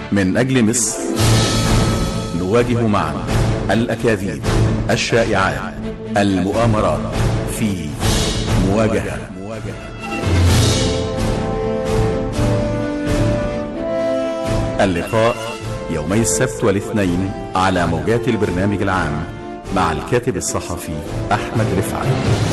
من أجل مصر نواجه معا الأكاذيب الشائعات المؤامرات في مواجهة اللقاء يومي السبت والاثنين على موجات البرنامج العام مع الكاتب الصحفي أحمد رفعت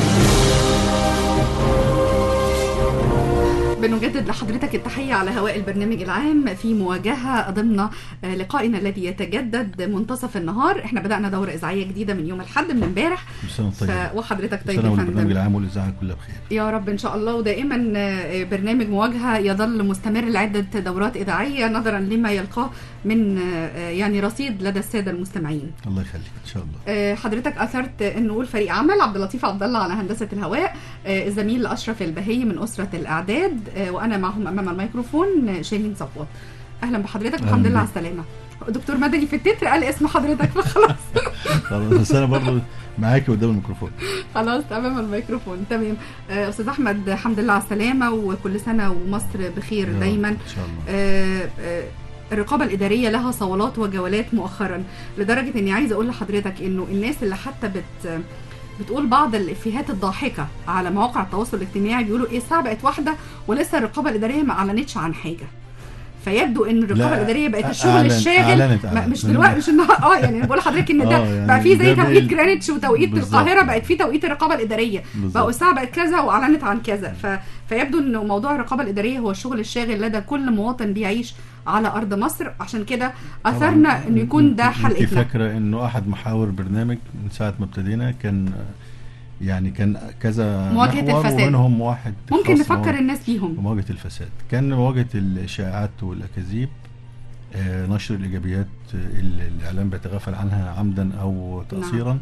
بنجدد لحضرتك التحية على هواء البرنامج العام في مواجهة ضمن لقائنا الذي يتجدد منتصف النهار احنا بدأنا دورة إذاعية جديدة من يوم الأحد من امبارح بسنة طيبة ف... وحضرتك طيب سنة يا والبرنامج فندم العام والإذاعة كلها بخير يا رب إن شاء الله ودائما برنامج مواجهة يظل مستمر لعدة دورات إذاعية نظرا لما يلقاه من يعني رصيد لدى السادة المستمعين الله يخليك إن شاء الله آه، حضرتك اثرت ان نقول فريق عمل عبد اللطيف عبد الله على هندسه الهواء آه، الزميل اشرف البهي من اسره الاعداد آه، وانا معهم امام الميكروفون آه، شيرين صفوت اهلا بحضرتك أهلاً والحمد لله بيك. على السلامه دكتور مدني في التتر قال اسم حضرتك فخلاص خلاص بس أنا برضه معاكي قدام الميكروفون خلاص امام الميكروفون تمام آه، استاذ احمد الحمد لله على السلامه وكل سنه ومصر بخير يا رب دايما إن شاء الله آه، آه، الرقابة الإدارية لها صولات وجولات مؤخرا لدرجة إني عايزة أقول لحضرتك إنه الناس اللي حتى بت بتقول بعض الإفيهات الضاحكة على مواقع التواصل الاجتماعي بيقولوا إيه الساعة بقت واحدة ولسه الرقابة الإدارية ما أعلنتش عن حاجة فيبدو ان الرقابه لا، الاداريه بقت أعلن- الشغل الشاغل أعلنت- ما- أعلنت. مش دلوقتي مش النهار اه يعني أنا بقول لحضرتك ان ده آه، يعني بقى في زي ده توقيت بال- جرينتش وتوقيت بالظبط. القاهره بقت في توقيت الرقابه الاداريه بالظبط. بقوا الساعه بقت كذا واعلنت عن كذا ف... فيبدو ان موضوع الرقابه الاداريه هو الشغل الشاغل لدى كل مواطن بيعيش على ارض مصر عشان كده اثرنا طبعاً. انه يكون ده أنت حلقتنا فاكرة إنه أحد محاور برنامج من ساعة ما ابتدينا كان يعني كان كذا مواجهة محور الفساد. ومنهم واحد ممكن خاص نفكر بمواجهة- الناس بيهم مواجهة الفساد كان مواجهة الإشاعات والأكاذيب آه، نشر الإيجابيات آه، اللي الإعلام بيتغافل عنها عمدا أو تقصيرا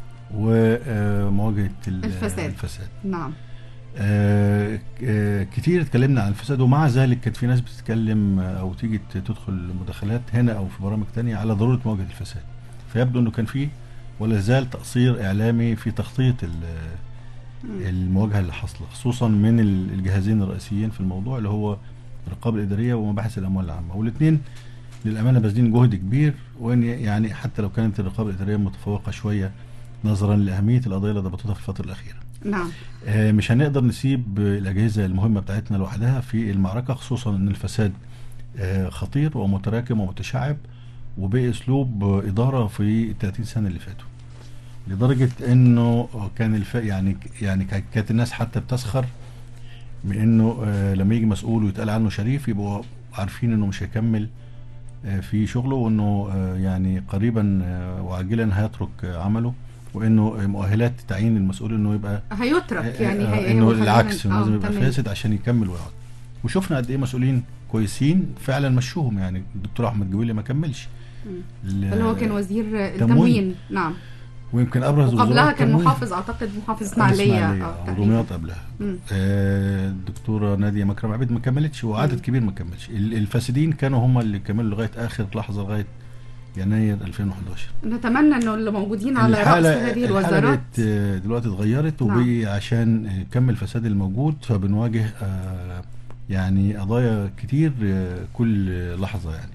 ومواجهة ال- الفساد. الفساد نعم آه، آه، كتير اتكلمنا عن الفساد ومع ذلك كانت في ناس بتتكلم آه، او تيجي ت- تدخل مداخلات هنا او في برامج تانية على ضروره مواجهه الفساد فيبدو انه كان في ولا زال تقصير اعلامي في تخطيط ال- المواجهه اللي حاصله خصوصا من ال- الجهازين الرئيسيين في الموضوع اللي هو الرقابه الاداريه ومباحث الاموال العامه والاثنين للامانه باذلين جهد كبير وان يعني حتى لو كانت الرقابه الاداريه متفوقه شويه نظرا لاهميه القضيه اللي ضبطتها في الفتره الاخيره نعم آه، مش هنقدر نسيب الأجهزة المهمة بتاعتنا لوحدها في المعركة خصوصا أن الفساد آه، خطير ومتراكم ومتشعب وبأسلوب آه، إدارة في 30 سنة اللي فاتوا لدرجة أنه كان الف... يعني يعني كا- كانت الناس حتى بتسخر من أنه آه، لما يجي مسؤول ويتقال عنه شريف يبقوا عارفين أنه مش هيكمل آه، في شغله وأنه آه، يعني قريبا آه، وعاجلا هيترك آه، عمله وأنه مؤهلات تعيين المسؤول أنه يبقى هيترك يعني آه، هي انه خلينا- العكس آه، لازم يبقى تمام. فاسد عشان يكمل ويقعد وشفنا قد ايه مسؤولين كويسين فعلا مشوهم يعني الدكتور احمد جويلي ما كملش مم. ال- اللي هو كان وزير تموين. التموين نعم ويمكن ابرز وقبلها وزراء كان التموين محافظ اعتقد محافظ اسماعيليه الإسماعيلية، آه، آه، تقريباً. ودمياط قبلها مم. آه، الدكتوره ناديه مكرم عبيد ما كملتش مم. وعدد كبير ما كملش ال- الفاسدين كانوا هم اللي كملوا لغايه اخر لحظه لغايه يناير 2011 نتمنى انه اللي موجودين على راس هذه الحالة الوزارات بقت آه، دلوقتي اتغيرت نعم. وبقي عشان آه، كم الفساد الموجود فبنواجه آه، يعني قضايا كتير آه، كل لحظة يعني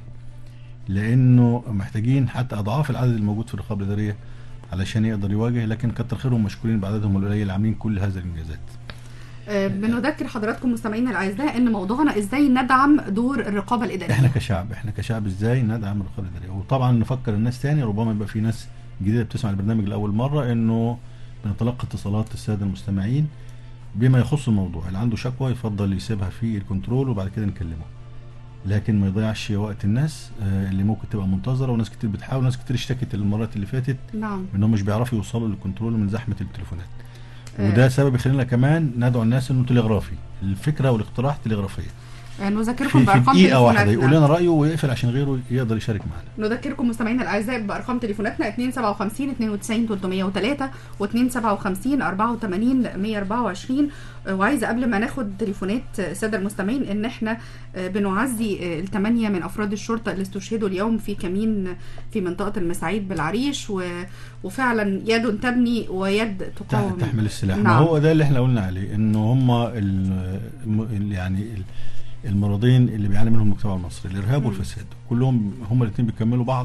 لأنه محتاجين حتى أضعاف العدد الموجود في الرقابة الإدارية علشان يقدر يواجه لكن كتر خيرهم مشكورين بعددهم القليل عاملين كل هذه الإنجازات آه، بنذكر حضراتكم مستمعينا الاعزاء ان موضوعنا ازاي ندعم دور الرقابه الاداريه احنا كشعب احنا كشعب ازاي ندعم الرقابه الاداريه وطبعا نفكر الناس تاني ربما يبقى في ناس جديده بتسمع البرنامج لاول مره انه بنتلقى اتصالات الساده المستمعين بما يخص الموضوع اللي عنده شكوى يفضل يسيبها في الكنترول وبعد كده نكلمه لكن ما يضيعش وقت الناس آه، اللي ممكن تبقى منتظره وناس كتير بتحاول وناس كتير اشتكت المرات اللي فاتت نعم انهم مش بيعرفوا يوصلوا للكنترول من زحمه التليفونات آه. وده سبب يخلينا كمان ندعو الناس انه تلغرافي الفكره والاقتراح تلغرافيه آه، نذكركم في, في بارقام دقيقة واحدة تليفوناتنا. يقول لنا رأيه ويقفل عشان غيره يقدر يشارك معنا نذكركم مستمعينا الاعزاء بارقام تليفوناتنا 257 92 303 و257 84 124 آه، وعايزه قبل ما ناخد تليفونات آه، الساده المستمعين ان احنا آه، بنعزي آه، الثمانيه من افراد الشرطه اللي استشهدوا اليوم في كمين في منطقه المساعيد بالعريش و... وفعلا يد تبني ويد تحت تقاوم تحمل السلاح ما نعم. هو ده اللي احنا قلنا عليه انه هم ال ال- يعني ال المرضين اللي بيعاني منهم المجتمع المصري الارهاب والفساد كلهم هما الاثنين بيكملوا بعض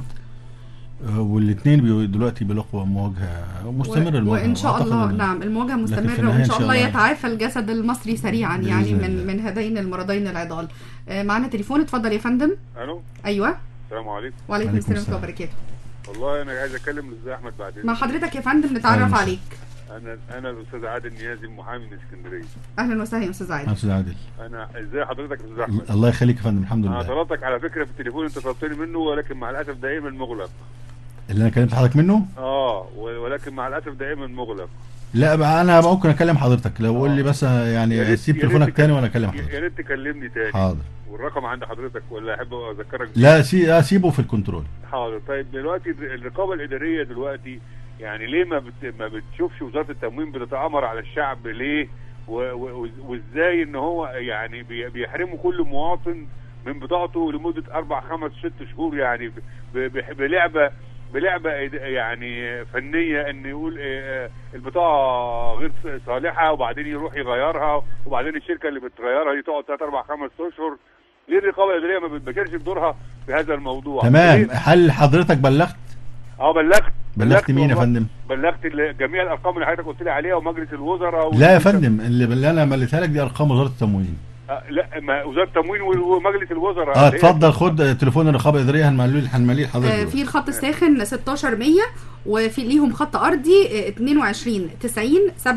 آه، والاثنين بي دلوقتي بيلاقوا مواجهه مستمره و- المواجهه وان شاء وأعتقد الله إن- نعم المواجهه في مستمره النهاية وان إن شاء شاء الله الله يتعافى الجسد المصري سريعا بإذن يعني من الله. من هذين المرضين العضال آه، معنا تليفون اتفضل يا فندم الو ايوه السلام عليكم وعليكم عليكم السلام ورحمه الله السلام. وبركاته والله انا عايز اكلم الاستاذ احمد بعدين مع حضرتك يا فندم أهلاً نتعرف وسهلاً. عليك انا انا الاستاذ عادل نيازي المحامي من اسكندريه اهلا وسهلا يا استاذ عادل استاذ عادل انا ازاي حضرتك يا استاذ احمد الله يخليك يا فندم الحمد انا لله طلبتك على فكره في التليفون انت طلبتني منه ولكن مع الاسف دائما مغلق اللي انا كلمت حضرتك منه اه و- ولكن مع الاسف دائما مغلق لا بقى انا ممكن اكلم حضرتك لو قول لي بس يا يعني ريت- سيب يا ريت تليفونك تك- تاني وانا اكلم يا حضرتك ريت تكلمني تاني حاضر والرقم عند حضرتك ولا احب اذكرك بيه؟ لا سي اسيبه في الكنترول حاضر طيب دلوقتي الرقابه الاداريه دلوقتي يعني ليه ما بت... ما بتشوفش وزاره التموين بتتامر على الشعب ليه و... و... وازاي ان هو يعني بي... بيحرموا كل مواطن من بطاقته لمده اربع خمس ست شهور يعني ب... ب... بلعبه بلعبه إد- يعني فنيه ان يقول آه، البطاقه غير صالحه وبعدين يروح يغيرها وبعدين الشركه اللي بتغيرها دي تقعد ثلاث اربع خمس اشهر ليه الرقابه الاداريه ما بتبكرش بدورها في هذا الموضوع تمام ليه؟ هل حضرتك بلغت اه بلغت بلغت مين يا والله. فندم بلغت ال- جميع الارقام اللي حضرتك قلت لي عليها ومجلس الوزراء لا يا وال- فندم اللي اللي انا مليتها لك دي ارقام وزاره التموين آه لا ما وزاره التموين وال- ومجلس الوزراء اه اللي هي- اتفضل خد تليفون الرقابه الاداريه هنمليه هنمليه لحضرتك آه، دلوقتي. في الخط الساخن 1600 وفي ليهم خط ارضي آه، 22 90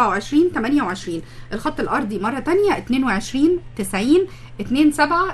27 28 الخط الارضي مره تانية 22 90 27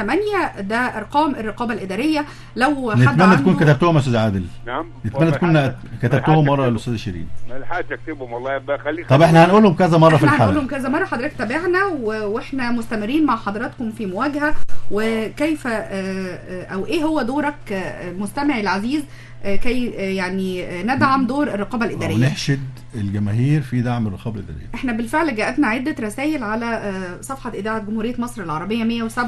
28 ده ارقام الرقابه الاداريه لو حد نتمنى تكون عنده كتبتهم يا استاذ عادل نعم نتمنى والله تكون حتى- كتبتهم حتى مره أكتبهم. الاستاذ شيرين ما لحقتش اكتبهم والله يبقى خليك طب احنا هنقولهم كذا مره في احنا هنقول لهم الحلقه كذا مره حضرتك تابعنا و- واحنا مستمرين مع حضراتكم في مواجهه وكيف آه، آه، او ايه هو دورك آه، مستمعي العزيز آه، كي آه، يعني آه، ندعم دور الرقابه الاداريه ونحشد الجماهير في دعم الرقابه الاداريه احنا بالفعل جاءتنا عدة رسائل على آه، صفحة إذاعة جمهورية مصر العربية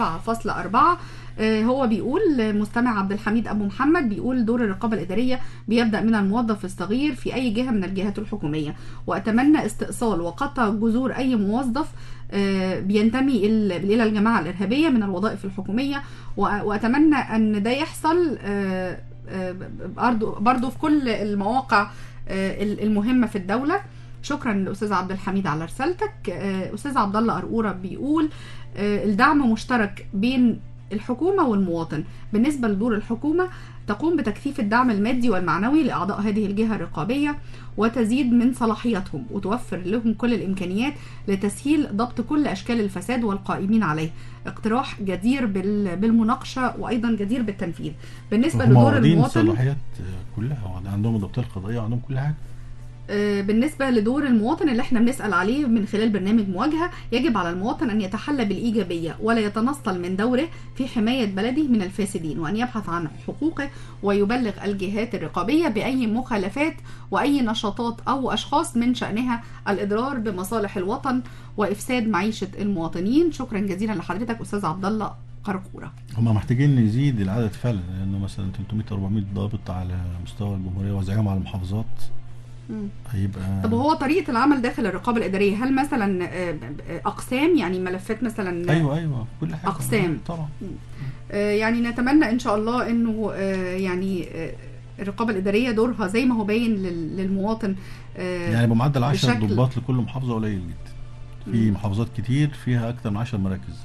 107.4 آه، هو بيقول آه، مستمع عبد الحميد أبو محمد بيقول دور الرقابة الإدارية بيبدأ من الموظف الصغير في أي جهة من الجهات الحكومية وأتمنى استئصال وقطع جذور أي موظف آه، بينتمي ال- إلى الجماعة الإرهابية من الوظائف الحكومية وأ- وأتمنى أن ده يحصل آه، آه، برضو برضو في كل المواقع آه، المهمة في الدولة شكرا للاستاذ عبد الحميد على رسالتك آه، استاذ عبد الله قرقوره بيقول آه، الدعم مشترك بين الحكومه والمواطن بالنسبه لدور الحكومه تقوم بتكثيف الدعم المادي والمعنوي لاعضاء هذه الجهه الرقابيه وتزيد من صلاحياتهم وتوفر لهم كل الامكانيات لتسهيل ضبط كل اشكال الفساد والقائمين عليه اقتراح جدير بال- بالمناقشه وايضا جدير بالتنفيذ بالنسبه هم لدور واخدين المواطن الصلاحيات آه، كلها عندهم الضبطيه القضائيه وعندهم كل حاجه آه، بالنسبة لدور المواطن اللي احنا بنسأل عليه من خلال برنامج مواجهة يجب على المواطن أن يتحلى بالإيجابية ولا يتنصل من دوره في حماية بلده من الفاسدين وأن يبحث عن حقوقه ويبلغ الجهات الرقابية بأي مخالفات وأي نشاطات أو أشخاص من شأنها الإضرار بمصالح الوطن وإفساد معيشة المواطنين شكرا جزيلا لحضرتك أستاذ عبد الله قرقورة هم محتاجين نزيد العدد فعلا لانه مثلا 300 400 ضابط على مستوى الجمهوريه وزعهم على المحافظات مم. هيبقى طب هو طريقة العمل داخل الرقابة الإدارية هل مثلا آه، ب- ب- أقسام يعني ملفات مثلا ايوه ايوه كل حاجه أقسام. طبعا آه، يعني نتمنى ان شاء الله انه آه، يعني آه، الرقابه الاداريه دورها زي ما هو باين لل- للمواطن آه، يعني بمعدل 10 بشكل- ضباط لكل محافظه قليل جدا في مم. محافظات كتير فيها اكثر من 10 مراكز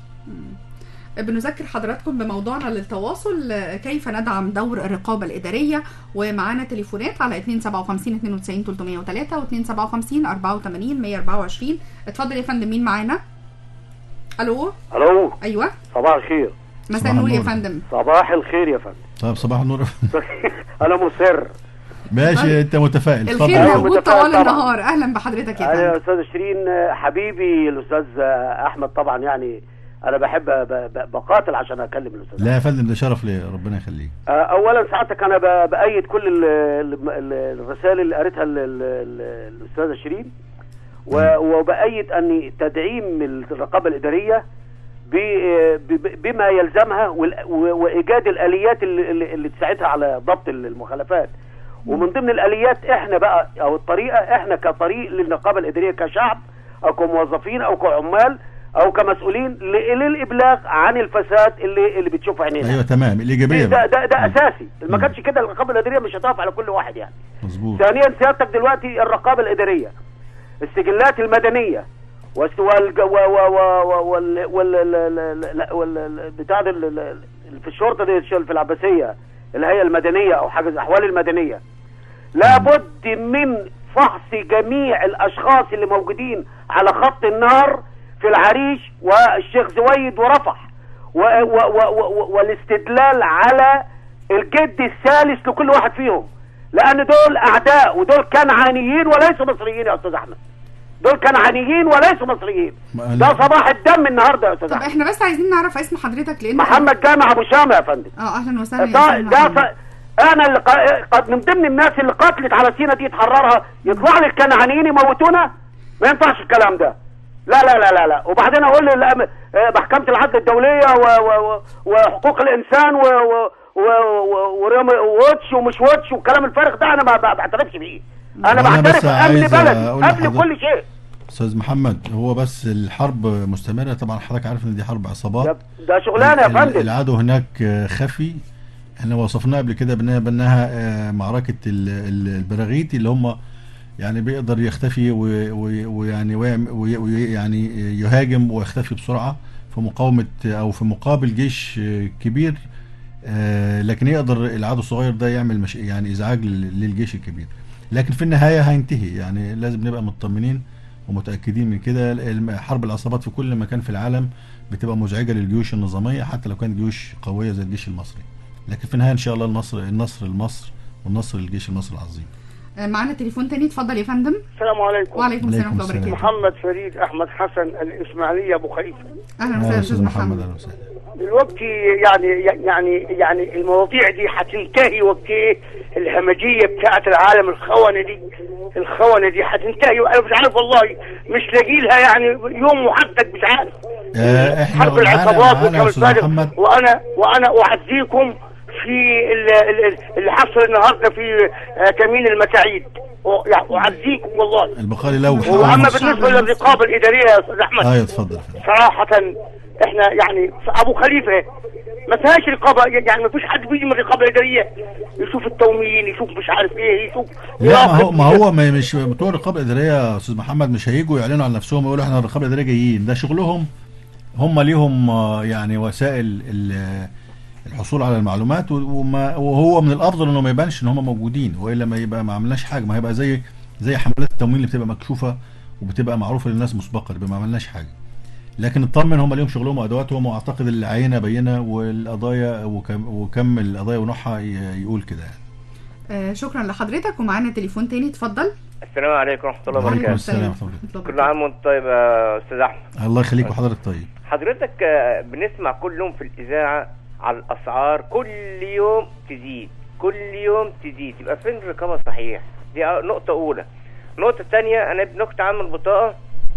بنذكر حضراتكم بموضوعنا للتواصل آه، كيف ندعم دور الرقابه الاداريه ومعانا تليفونات على 257 92 303 و 257 84 124 اتفضل يا فندم مين معانا الو الو ايوه صباح الخير مساء صباح النور يا النور. فندم صباح الخير يا فندم طيب صباح النور انا مصر ماشي انت متفائل اتفضل الخير أيوة، اتفضل. موجود متفائل طوال طبعاً. النهار اهلا بحضرتك يا انا يا فندم استاذ شيرين آه، حبيبي الاستاذ آه، احمد طبعا يعني انا بحب ب- ب- بقاتل عشان اكلم الاستاذ لا يا فندم ده شرف لي ربنا يخليك آه، اولا سعادتك انا ب- بايد كل ال- ال- ال- الرسائل اللي قريتها ال- ال- ال- الاستاذه شيرين و- وبايد ان تدعيم الرقابه الاداريه ب- ب- بما يلزمها وال- و- وايجاد الاليات اللي, اللي- اللي تساعدها على ضبط المخالفات ومن ضمن الاليات احنا بقى او الطريقه احنا كطريق للرقابه الاداريه كشعب او كموظفين او كعمال او كمسؤولين ل- للابلاغ عن الفساد اللي اللي بتشوفه عينينا ايوه تمام الايجابيه ده بقى. ده, ده اساسي ما مم. كانش كده الرقابه الاداريه مش هتقف على كل واحد يعني مظبوط ثانيا سيادتك دلوقتي الرقابه الاداريه السجلات المدنيه والس- والج- و- و- و- و- وال وال ال- ال- وال ال- بتاع ال- ال- ال- في الشرطه دي الش- في العباسيه الهيئه المدنيه او حاجه زي الاحوال المدنيه لابد من فحص جميع الاشخاص اللي موجودين على خط النار في العريش والشيخ زويد ورفح و و و و والاستدلال على الجد الثالث لكل واحد فيهم لان دول اعداء ودول كنعانيين وليسوا مصريين يا استاذ احمد دول كنعانيين وليسوا مصريين ما- ده صباح الدم النهارده يا استاذ طب احمد احنا بس عايزين نعرف اسم حضرتك لان محمد جامع ابو شامه يا فندم اه اهلا وسهلا يا ده أستاذ ده محمد. ف... انا اللي ق... قد من ضمن الناس اللي قتلت على سينا دي تحررها يطلع لي الكنعانيين يموتونا ما ينفعش الكلام ده لا لا لا لا لا وبعدين اقول للأم- آه، محكمه العدل الدوليه و... و... و... وحقوق الانسان و... و... و... و... ورم... ووتش ومش ووتش والكلام الفارغ ده انا ما ب- بعترفش بيه انا وأنا بس بعترف امن عايز بلدي أقول قبل لحضرتك- كل شيء استاذ محمد هو بس الحرب مستمره طبعا حضرتك عارف ان دي حرب عصابات ده, ده شغلانه يا ال- فندم العدو هناك آه، خفي احنا وصفناه قبل كده بانها بانها آه، معركه ال- ال- البراغيث اللي هم يعني بيقدر يختفي و- و- ويعني ويعم- وي- وي- يعني يهاجم ويختفي بسرعه في مقاومه او في مقابل جيش آه، كبير آه، لكن يقدر العدو الصغير ده يعمل مش يعني ازعاج لل- للجيش الكبير لكن في النهايه هينتهي يعني لازم نبقى مطمنين ومتاكدين من كده الم- حرب العصابات في كل مكان في العالم بتبقى مزعجه للجيوش النظاميه حتى لو كانت جيوش قويه زي الجيش المصري لكن في النهايه ان شاء الله النصر النصر لمصر والنصر للجيش المصري العظيم آه، معانا تليفون تاني اتفضل يا فندم السلام عليكم وعليكم السلام عليكم ورحمه الله السلام. وبركاته محمد فريد احمد حسن الاسماعيليه ابو خليفه اهلا يا وسهلا يا استاذ استاذ محمد محمد اهلا وسهلا دلوقتي يعني يعني يعني المواضيع دي هتنتهي وقت ايه الهمجيه بتاعت العالم الخونه دي الخونه دي هتنتهي وانا مش عارف والله مش لاقي لها يعني يوم محدد مش عارف آه، احنا حرب معانا- العصابات معانا يا والكلام أستاذ الفارغ محمد. وانا وانا اعزيكم في ال- ال- اللي حصل النهارده في آه، كمين المساعيد و- يعني اعزيكم والله البخاري لوح واما الشعب بالنسبه المصري. للرقابه الاداريه يا استاذ احمد ايوه اتفضل يا فندم. صراحة احنا يعني ابو خليفة ما فيهاش رقابة يعني ما فيش حد بيجي من الرقابة الإدارية يشوف التومين يشوف مش عارف ايه يشوف لا ما هو يراقب. ما هو ما مش بتوع الرقابه الاداريه يا استاذ محمد مش هيجوا يعلنوا عن نفسهم ويقولوا احنا الرقابه الاداريه جايين ده شغلهم هم ليهم آه، يعني وسائل ال- الحصول على المعلومات و- وما وهو من الافضل انه ما يبانش ان هم موجودين والا ما يبقى ما عملناش حاجه ما هيبقى زي زي حملات التموين اللي بتبقى مكشوفه وبتبقى معروفه للناس مسبقا يبقى ما عملناش حاجه لكن اطمن هم ليهم شغلهم وادواتهم واعتقد العينه بينه والقضايا وكم, وكم القضايا ونوعها ي- يقول كده يعني آه، شكرا لحضرتك ومعانا تليفون تاني اتفضل السلام عليكم ورحمة الله وعليكم وبركاته السلام ورحمة الله. كل عام وانت طيب يا أستاذ أحمد الله يخليك وحضرتك طيب حضرتك آه، بنسمع كل يوم في الإذاعة على الأسعار كل يوم تزيد كل يوم تزيد يبقى فين الرقابة صحيح دي أ- نقطة أولى النقطة الثانية أنا ابن أخت عامل بطاقة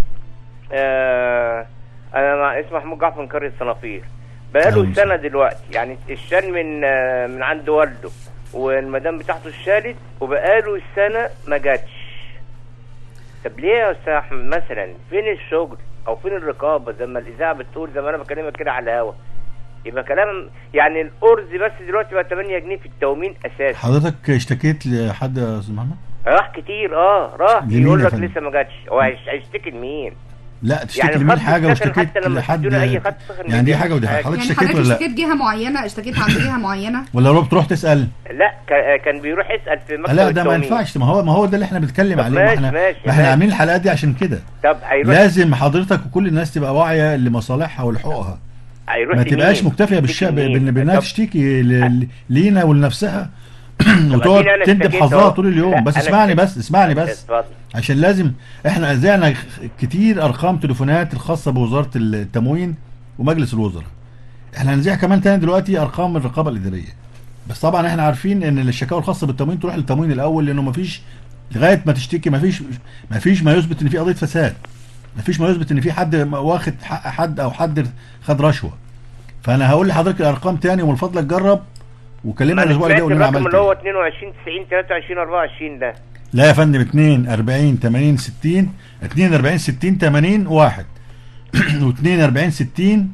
آه أنا مع اسمه محمود جعفر من قرية الصنافير أهلا بقاله وسهلا. سنة دلوقتي يعني اشتري من آه، من عند والده والمدام بتاعته اشترت وبقاله سنة ما جاتش طب ليه يا استاذ احمد مثلا فين الشغل او فين الرقابه زي ما الاذاعه بتقول زي ما انا بكلمك كده على الهوا يبقى كلام يعني الارز بس دلوقتي بقى 8 جنيه في التومين اساسي حضرتك اشتكيت لحد يا استاذ محمد؟ راح كتير اه راح لمين يقول يا لك فندم؟ لسه ما جاتش هو هيش- هيشتكي لمين لا تشتكي يعني لمين الخط حاجه السخن واشتكيت حتى لما لحد تدونا أي خط سخن يعني دي ما حاجه ودي حاجه حاجة. حضرتك يعني اشتكيت حضرتك ولا لا؟ اشتكيت جهه معينه اشتكيت عند جهه معينه ولا لو بتروح تسال؟ لا كا- كان بيروح يسال في مكتب لا ده ما التومين. ينفعش ما هو ما هو ده اللي احنا بنتكلم طب عليه ما ماشي، احنا ماشي، ما احنا ماشي. عاملين الحلقات دي عشان كده طب هيروح لازم حضرتك وكل الناس تبقى واعيه لمصالحها ولحقوقها هيروح ما لمين؟ تبقاش مكتفيه يشتكي بالشعب لمين؟ بان بانها طب- تشتكي ل- لينا ولنفسها وتقعد أديني أنا تندب اشتكيت حظها أهو. طول اليوم لا، بس أنا اسمعني اشتكيت. بس اسمعني بس اتفضل عشان لازم احنا اذعنا كتير ارقام تليفونات الخاصه بوزاره التموين ومجلس الوزراء احنا هنذيع كمان تاني دلوقتي ارقام الرقابه الاداريه بس طبعا احنا عارفين ان الشكاوى الخاصه بالتموين تروح للتموين الاول لانه مفيش لغايه ما تشتكي مفيش مفيش ما يثبت ان في قضيه فساد مفيش ما يثبت ان في حد واخد حق حد او حد خد رشوه فانا هقول لحضرتك الارقام تاني ومن فضلك جرب وكلمنا انا الاسبوع اللي سمعت جاي وقول لنا الرقم عملت اللي هو ايه 22 90 23 24 ده لا يا فندم 2 40 80 60 42 60 80 1 و2 40 60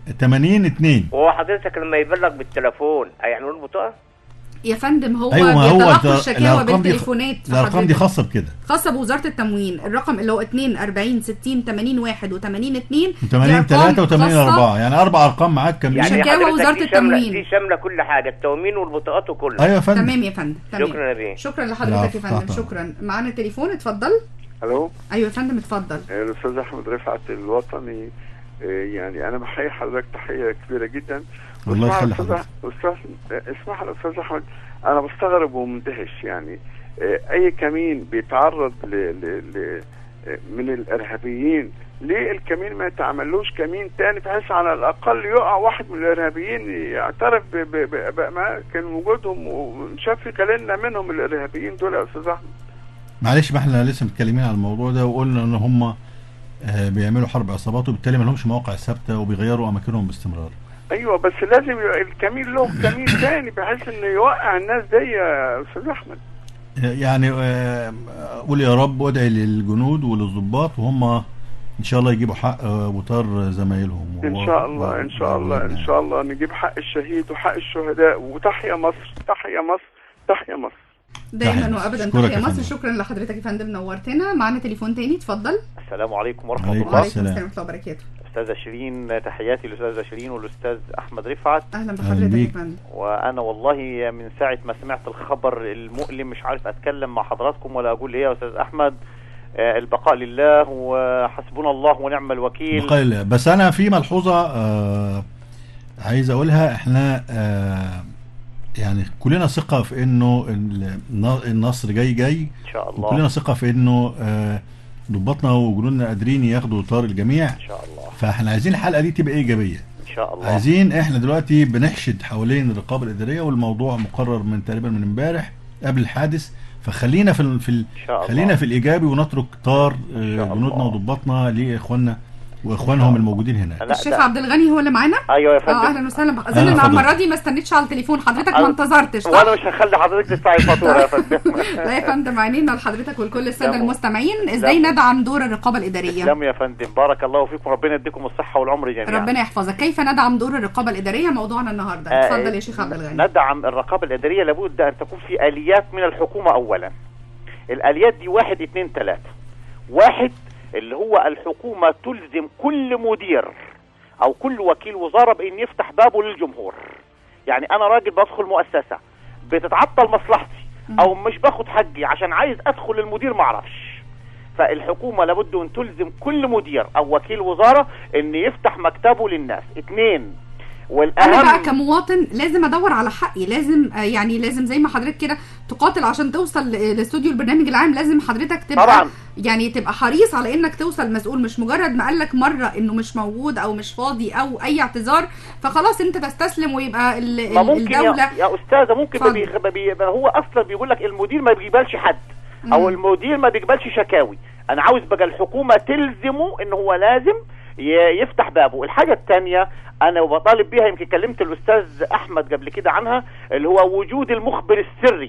80 2 وهو حضرتك لما يبلغ بالتليفون هيعملوا له بطاقه يا فندم هو ايوه ما هو بيتلقوا ده- الشكاوى الارقام دي بالتليفونات الارقام دي فحضرتك- خاصه بكده خاصه بوزاره التموين الرقم اللي هو 2 40 60 80 1 و80 2 80 3 و80 4 يعني اربع ارقام معاك كاملين شكاوى حضرتك وزارة دي شاملة- التموين. دي شامله كل حاجه التومين والبطاقات وكله ايوه يا فندم تمام يا فندم تمام شكرا يا بيه شكرا لحضرتك العفو، يا فندم تحت شكرا معانا تليفون اتفضل الو ايوه يا فندم اتفضل الاستاذ احمد رفعت الوطني آه، يعني انا بحيي حضرتك تحيه كبيره جدا الله واسمح يخلي يا أستاذ حضرتك. أح- استاذ اسمح لي يا استاذ احمد انا بستغرب ومندهش يعني آه، اي كمين بيتعرض ل... ل... ل... آه، من الارهابيين ليه الكمين ما يتعملوش كمين تاني بحيث على الاقل يقع واحد من الارهابيين يعترف ب... ب... ب... باماكن وجودهم ونشاف في خلالنا منهم الارهابيين دول يا استاذ احمد معلش ما احنا لسه متكلمين على الموضوع ده وقلنا ان هم آه، بيعملوا حرب عصابات وبالتالي ما لهمش مواقع ثابته وبيغيروا اماكنهم باستمرار ايوه بس لازم يبقى الكمين له كمين تاني بحيث انه يوقع الناس دي يا استاذ احمد يعني آه، قول يا رب وادعي للجنود وللضباط وهم ان شاء الله يجيبوا حق آه، وطار زمايلهم ان شاء الله ان شاء الله ان شاء الله نجيب حق الشهيد وحق الشهداء وتحيا مصر تحيا مصر تحيا مصر دايما تحية. وابدا أشكرك تحيا يا مصر فندم. شكرا لحضرتك يا فندم نورتنا معانا تليفون تاني اتفضل السلام عليكم ورحمة عليكم الله وعليكم السلام. السلام ورحمه الله وبركاته أستاذة شيرين تحياتي للأستاذة شيرين والأستاذ أحمد رفعت اهلا بحضرتك يا بيك. فندم وأنا والله من ساعة ما سمعت الخبر المؤلم مش عارف أتكلم مع حضراتكم ولا أقول إيه يا أستاذ أحمد آه، البقاء لله وحسبنا الله ونعم الوكيل بقاء الله بس انا في ملحوظه آه عايز اقولها احنا آه يعني كلنا ثقه في انه الن- النصر جاي جاي إن شاء الله وكلنا ثقه في انه آه ضباطنا وجنودنا قادرين ياخدوا طار الجميع إن شاء الله فاحنا عايزين الحلقه دي تبقى ايجابيه إن شاء الله عايزين احنا دلوقتي بنحشد حوالين الرقابه الاداريه والموضوع مقرر من تقريبا من امبارح قبل الحادث فخلينا في ال- في ال- إن شاء الله خلينا في الايجابي ونترك طار آه، إن شاء جنودنا الله. وضباطنا لاخواننا واخوانهم الموجودين هناك لا، الشيخ ده- عبد الغني هو اللي معانا أيوة يا اه فندم اهلا وسهلا بح- اظن أهلا ان فضل. المره دي ما استنيتش على التليفون حضرتك ما أنا- انتظرتش وأنا صح؟ مش هخلي حضرتك تدفعي الفاتورة يا فندم لا يا فندم عينينا لحضرتك ولكل الساده تسلموا. المستمعين ازاي تسلموا. ندعم دور الرقابه الاداريه تسلم يا فندم بارك الله فيكم ربنا يديكم الصحة والعمر جميعا ربنا يحفظك كيف ندعم دور الرقابه الاداريه موضوعنا النهارده آه، اتفضل يا شيخ عبد الغني ندعم الرقابة الإدارية لابد أن تكون في آليات من الحكومة أولا الآليات دي واحد اتنين تلاتة واحد اللي هو الحكومة تلزم كل مدير أو كل وكيل وزارة بأن يفتح بابه للجمهور يعني أنا راجل بدخل مؤسسة بتتعطل مصلحتي أو مش باخد حقي عشان عايز أدخل المدير معرفش فالحكومة لابد أن تلزم كل مدير أو وكيل وزارة أن يفتح مكتبه للناس اتنين والأهم انا بقى كمواطن لازم ادور على حقي لازم آه، يعني لازم زي ما حضرتك كده تقاتل عشان توصل ل- لاستوديو البرنامج العام لازم حضرتك تبقى طبعا. يعني تبقى حريص على انك توصل مسؤول مش مجرد ما قال لك مره انه مش موجود او مش فاضي او اي اعتذار فخلاص انت تستسلم ويبقى ال- ما ال- ممكن الدوله يا, يا استاذه ممكن ما اتفضل. بيغ... ما بي... ما هو اصلا بيقول لك المدير ما بيقبلش حد او مم. المدير ما بيقبلش شكاوي انا عاوز بقى الحكومه تلزمه ان هو لازم ي... يفتح بابه الحاجه الثانيه انا بطالب بيها يمكن كلمت الاستاذ احمد قبل كده عنها اللي هو وجود المخبر السري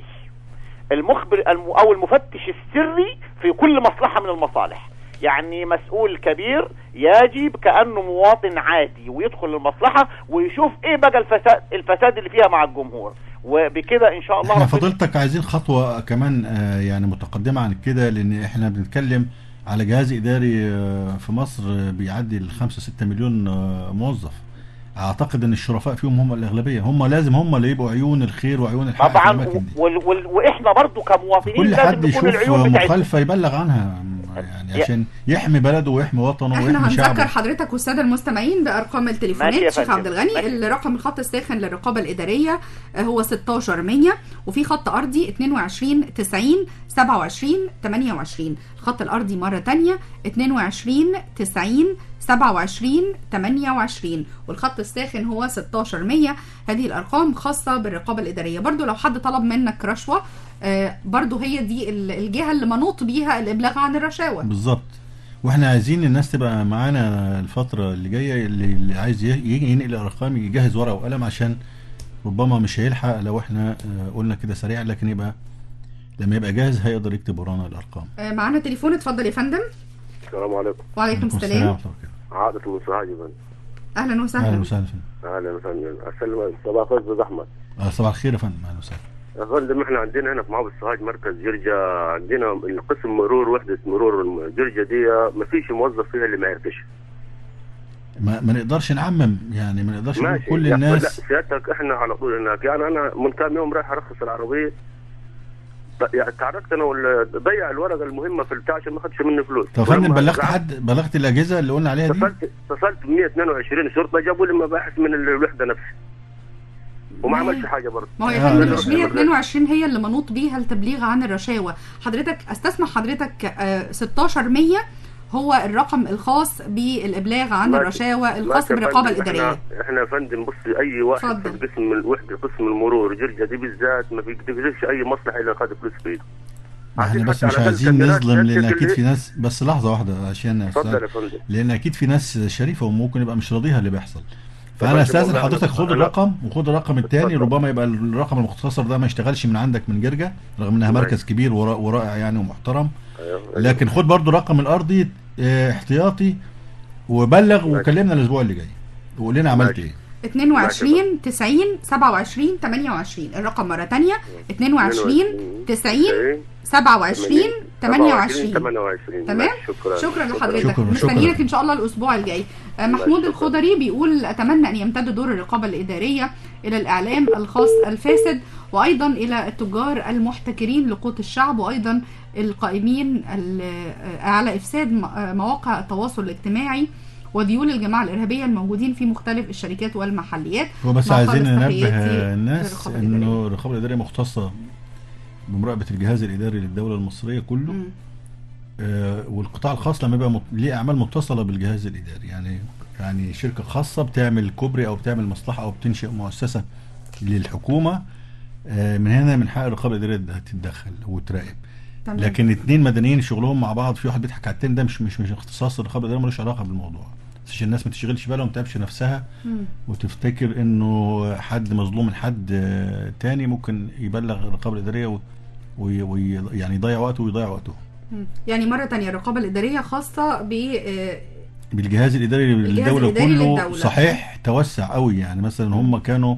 المخبر الم... او المفتش السري في كل مصلحه من المصالح يعني مسؤول كبير يجب كانه مواطن عادي ويدخل المصلحه ويشوف ايه بقى الفساد الفساد اللي فيها مع الجمهور وبكده ان شاء الله احنا ربنا- فضلتك عايزين خطوه كمان آه، يعني متقدمه عن كده لان احنا بنتكلم على جهاز اداري آه، في مصر آه، بيعدي ال 5 6 مليون آه، موظف اعتقد ان الشرفاء فيهم هم الاغلبيه هم لازم هم اللي يبقوا عيون الخير وعيون الحق في طبعا الاماكن دي وال... وال... واحنا برضو كمواطنين كل لازم حد نكون يشوف العيون بتاعتنا مخالفه يبلغ عنها يعني يا- عشان يحمي بلده ويحمي وطنه احنا ويحمي هنذكر شعبه حضرتك والساده المستمعين بارقام التليفونات ماشي يا شيخ فندم. عبد الغني ماشي. الرقم الخط الساخن للرقابه الاداريه آه، هو 16100 وفي خط ارضي 22 90 27 28 الخط الارضي مره تانية 22 90 27 28 والخط الساخن هو 16100 هذه الارقام خاصه بالرقابه الاداريه برضو لو حد طلب منك رشوه آه، برضو هي دي ال- الجهه اللي منوط بيها الابلاغ عن الرشاوى بالظبط واحنا عايزين الناس تبقى معانا الفترة اللي جاية اللي, اللي عايز ي- يجي ينقل ارقام يجهز ورقة وقلم عشان ربما مش هيلحق لو احنا آه، قلنا كده سريع لكن يبقى لما يبقى جاهز هيقدر يكتب ورانا الارقام آه، معانا تليفون اتفضل يا فندم السلام عليكم وعليكم السلام ورحمة الله وبركاته. عاطف من سوهاج يا فندم اهلا اهلا وسهلا وسهلا فندم اهلا وسهلا اسلم صباح الخير استاذ احمد آه، صباح الخير يا فندم اهلا وسهلا يا فندم احنا عندنا هنا في معبد سوهاج مركز جرجا عندنا القسم مرور وحده مرور جرجا دي ما فيش موظف فيها اللي ما يعرفش ما, ما نقدرش نعمم يعني ما نقدرش نقول ماشي كل يا- الناس لا سيادتك احنا على طول هناك يعني انا من كام يوم رايح ارخص العربيه ط- يعني تعرضت انا وال- ضيع الورقه المهمه في البتاع عشان ما اخدش مني فلوس طب يا فندم ولما بلغت رجعت حد بلغت الاجهزه اللي قلنا عليها دي اتصلت اتصلت ب 122 شرطه جابوا لي مباحث من الوحده نفسها وما ما هي- عملش حاجه برضه ما هو يا آه. فندم أنا مش رحت 122 هي اللي منوط بيها التبليغ عن الرشاوى حضرتك استسمح حضرتك آه، 1600 هو الرقم الخاص بالابلاغ عن ماشي. الرشاوى الخاص ماشي يا بالرقابه فندم، الاداريه احنا احنا يا فندم بصي اي واحد اتفضل. في قسم الوحده قسم المرور جرجا دي بالذات ما بيقدرش اي مصلحه الا خد فلوس في ايده ما احنا عايزين بس حتى مش على عايزين الأقل نظلم كاميرات لان تسجل اكيد في ليه. ناس بس لحظه واحده عشان يا اتفضل أستاذ. يا فندم لان اكيد في ناس شريفه وممكن يبقى مش راضيها اللي بيحصل فانا فندم استاذن والله حضرتك أنا- خد أنا- الرقم وخد الرقم الثاني اتفضل. ربما يبقى الرقم المختصر ده ما يشتغلش من عندك من جرجا رغم انها ماشي. مركز كبير ورا- ورائع يعني ومحترم أيوة. لكن خد برضو الرقم الارضي اه، احتياطي وبلغ وكلمنا الاسبوع اللي جاي وقول لنا عملت ماشي. ايه 22 90 27 28 الرقم مره ثانيه 22 90 27 28 28 تمام ماشي، شكرا شكرا لحضرتك شكرا، شكرا. مستنيينك ان شاء الله الاسبوع الجاي آه، محمود شكرا. الخضري بيقول اتمنى ان يمتد دور الرقابه الاداريه الى الاعلام الخاص الفاسد وايضا الى التجار المحتكرين لقوت الشعب وايضا القائمين ال- آه، على افساد م- آه، مواقع التواصل الاجتماعي وذيول الجماعه الارهابيه الموجودين في مختلف الشركات والمحليات هو بس مع عايزين خالص ننبه تحياتي الناس للرقابة انه الإدارية. الرقابه الاداريه مختصه بمراقبه الجهاز الاداري للدوله المصريه كله مم. آه، والقطاع الخاص لما يبقى مت- ليه اعمال متصله بالجهاز الاداري يعني يعني شركه خاصه بتعمل كوبري او بتعمل مصلحه او بتنشئ مؤسسه للحكومه آه، من هنا من حق الرقابه الاداريه إنها تتدخل وتراقب تمام. لكن اتنين مدنيين شغلهم مع بعض في واحد بيضحك على التاني ده مش مش مش اختصاص الرقابه الاداريه ملوش علاقه بالموضوع بس عشان الناس ما تشغلش بالها وما تتعبش نفسها مم. وتفتكر انه حد مظلوم من حد آه، تاني ممكن يبلغ الرقابه الاداريه و- وي- وي- يعني يضيع وقته ويضيع وقته مم. يعني مره تانية الرقابه الاداريه خاصه ب آه، بالجهاز الاداري الجهاز للدوله الإداري كله للدولة. صحيح توسع قوي يعني مثلا هم كانوا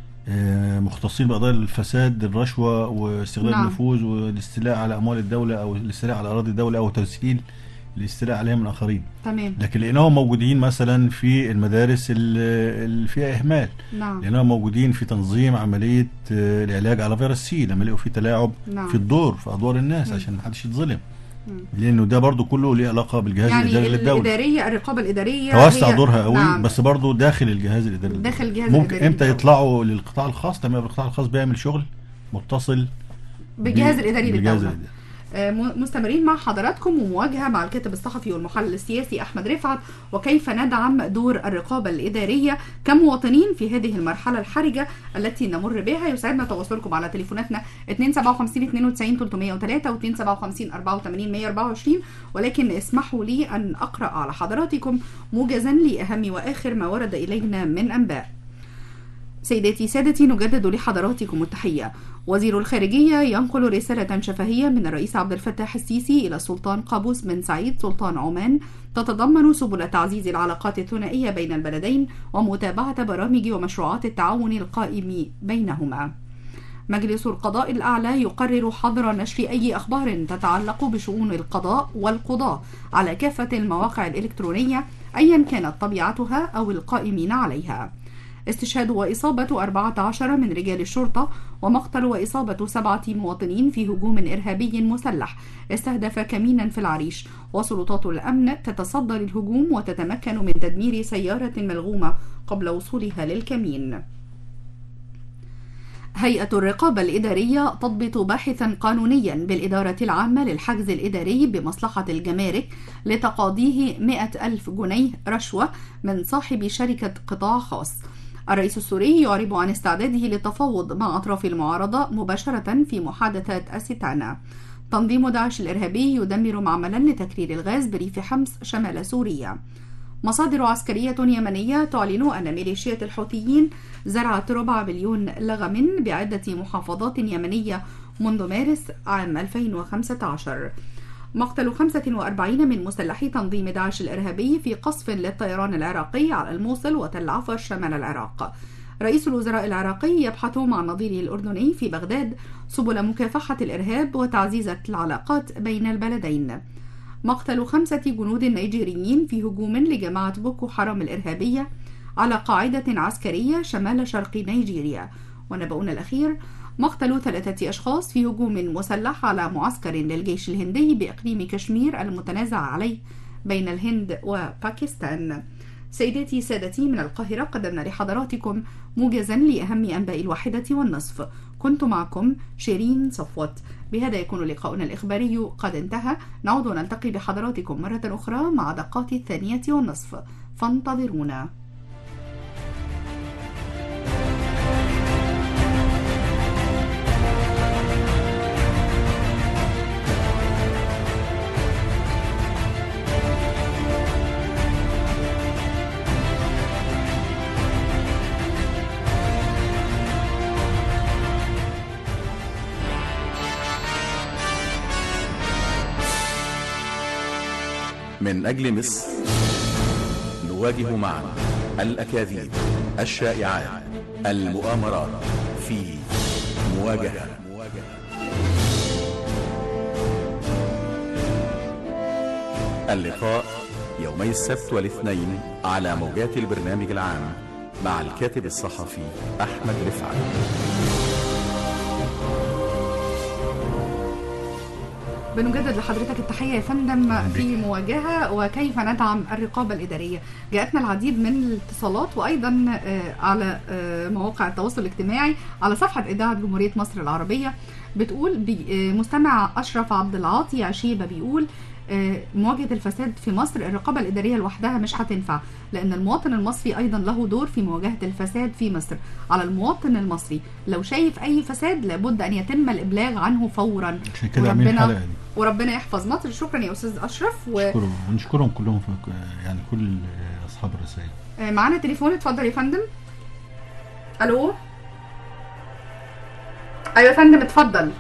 آه، مختصين بقضايا الفساد الرشوه واستغلال نعم. النفوذ والاستيلاء على اموال الدوله او الاستيلاء على اراضي الدوله او تسهيل الاستيلاء عليها من اخرين تمام لكن لقيناهم موجودين مثلا في المدارس ال- اللي فيها اهمال نعم لانهم موجودين في تنظيم عمليه آه، العلاج على فيروس سي لما لقوا في تلاعب نعم. في الدور في ادوار الناس مم. عشان ما حدش يتظلم مم. لانه ده برضو كله ليه علاقه بالجهاز يعني الاداري للدوله الاداريه الرقابه الاداريه توسع هي- دورها قوي نعم. بس برضو داخل الجهاز الاداري داخل الجهاز ممكن الإداري امتى للدولة. يطلعوا للقطاع الخاص لما يبقى القطاع الخاص بيعمل شغل متصل بالجهاز ب- الاداري بالجهاز للدوله الإداري. آه، م- مستمرين مع حضراتكم ومواجهه مع الكاتب الصحفي والمحلل السياسي احمد رفعت وكيف ندعم دور الرقابه الاداريه كمواطنين في هذه المرحله الحرجه التي نمر بها يسعدنا تواصلكم على تليفوناتنا 257 92 303 و 257 84 124 ولكن اسمحوا لي ان اقرا على حضراتكم موجزا لاهم واخر ما ورد الينا من انباء سيداتي سادتي نجدد لحضراتكم التحية وزير الخارجية ينقل رسالة شفهية من الرئيس عبد الفتاح السيسي إلى السلطان قابوس بن سعيد سلطان عمان تتضمن سبل تعزيز العلاقات الثنائية بين البلدين ومتابعة برامج ومشروعات التعاون القائم بينهما مجلس القضاء الأعلى يقرر حظر نشر أي أخبار تتعلق بشؤون القضاء والقضاة على كافة المواقع الإلكترونية أيا كانت طبيعتها أو القائمين عليها استشهاد وإصابة 14 من رجال الشرطة ومقتل وإصابة سبعة مواطنين في هجوم إرهابي مسلح استهدف كمينا في العريش وسلطات الأمن تتصدى للهجوم وتتمكن من تدمير سيارة ملغومة قبل وصولها للكمين هيئة الرقابة الإدارية تضبط باحثا قانونيا بالإدارة العامة للحجز الإداري بمصلحة الجمارك لتقاضيه 100 ألف جنيه رشوة من صاحب شركة قطاع خاص الرئيس السوري يعرب عن استعداده للتفاوض مع أطراف المعارضة مباشرة في محادثات أستانا تنظيم داعش الإرهابي يدمر معملا لتكرير الغاز بريف حمص شمال سوريا مصادر عسكرية يمنية تعلن أن ميليشيات الحوثيين زرعت ربع مليون لغم بعدة محافظات يمنية منذ مارس عام 2015 مقتل 45 من مسلحي تنظيم داعش الإرهابي في قصف للطيران العراقي على الموصل وتل عفر شمال العراق رئيس الوزراء العراقي يبحث مع نظيره الأردني في بغداد سبل مكافحة الإرهاب وتعزيز العلاقات بين البلدين مقتل خمسة جنود نيجيريين في هجوم لجماعة بوكو حرام الإرهابية على قاعدة عسكرية شمال شرق نيجيريا ونبأنا الأخير مقتل ثلاثة أشخاص في هجوم مسلح على معسكر للجيش الهندي بإقليم كشمير المتنازع عليه بين الهند وباكستان سيداتي سادتي من القاهرة قدمنا لحضراتكم موجزا لأهم أنباء الواحدة والنصف كنت معكم شيرين صفوت بهذا يكون لقاؤنا الإخباري قد انتهى نعود ونلتقي بحضراتكم مرة أخرى مع دقات الثانية والنصف فانتظرونا من أجل مصر نواجه معا الأكاذيب الشائعات المؤامرات في مواجهة اللقاء يومي السبت والاثنين على موجات البرنامج العام مع الكاتب الصحفي أحمد رفعت بنجدد لحضرتك التحية يا فندم في مواجهة وكيف ندعم الرقابة الإدارية جاءتنا العديد من الاتصالات وأيضا آه، على آه، مواقع التواصل الاجتماعي على صفحة إذاعة جمهورية مصر العربية بتقول بي- آه، مستمع أشرف عبد العاطي عشيبة بيقول آه، مواجهة الفساد في مصر الرقابة الإدارية لوحدها مش هتنفع لأن المواطن المصري أيضا له دور في مواجهة الفساد في مصر على المواطن المصري لو شايف أي فساد لابد أن يتم الإبلاغ عنه فورا عشان كده عاملين وربنا- الحلقه دي وربنا يحفظ مصر شكرا يا استاذ اشرف نشكرهم ونشكرهم كلهم في يعني كل اصحاب الرسائل ومعانا تليفون اتفضل يا فندم الو ايوه يا فندم اتفضل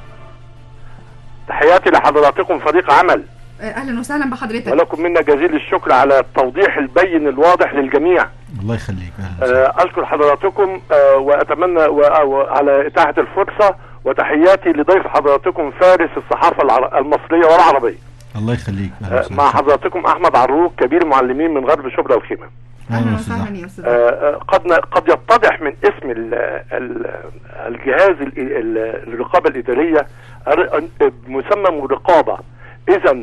تحياتي لحضراتكم فريق عمل آه، اهلا وسهلا بحضرتك ولكم منا جزيل الشكر على التوضيح البين الواضح للجميع الله يخليك اهلا آه، أشكر حضراتكم آه، وأتمنى و- و- على إتاحة الفرصة وتحياتي لضيف حضراتكم فارس الصحافة العر- المصرية والعربية الله يخليك اهلا آه، وسهلا مع حضراتكم أحمد عروق كبير معلمين من غرب شبرا وخيمة اهلا استاذ اهلا أحمد. يا استاذ آه، آه، قد ن- قد يتضح من اسم ال- ال- الجهاز ال- ال- الرقابة الإدارية الر- مسمى رقابة إذا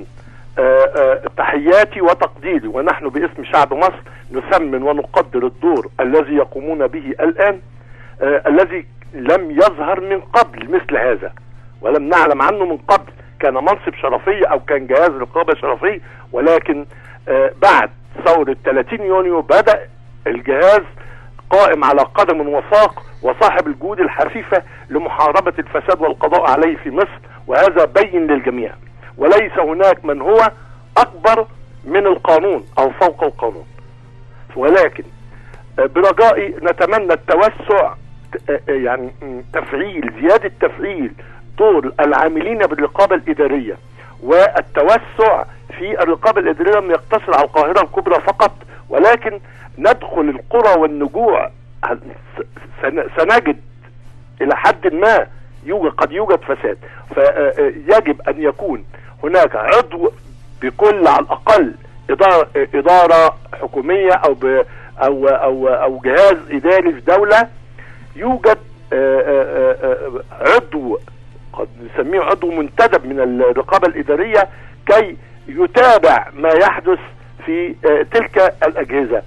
تحياتي وتقديري ونحن باسم شعب مصر نثمن ونقدر الدور الذي يقومون به الآن آه، الذي لم يظهر من قبل مثل هذا ولم نعلم عنه من قبل كان منصب شرفي او كان جهاز رقابه شرفي ولكن آه، بعد ثوره 30 يونيو بدا الجهاز قائم على قدم وساق وصاحب الجهود الحثيفه لمحاربه الفساد والقضاء عليه في مصر وهذا بين للجميع وليس هناك من هو اكبر من القانون او فوق القانون ولكن آه، برجائي نتمنى التوسع ت- آه، يعني م، تفعيل زيادة تفعيل دور العاملين بالرقابة الإدارية والتوسع في الرقابة الإدارية لم يقتصر على القاهرة الكبرى فقط ولكن ندخل القرى والنجوع هل- س- سن- سنجد إلى حد ما يوجد قد يوجد فساد فيجب أن يكون هناك عضو بكل على الأقل إدارة, إدارة حكومية أو ب أو أو أو جهاز إداري في دولة يوجد آه، آه، آه، عضو قد نسميه عضو منتدب من الرقابة الإدارية كي يتابع ما يحدث في آه، تلك الأجهزة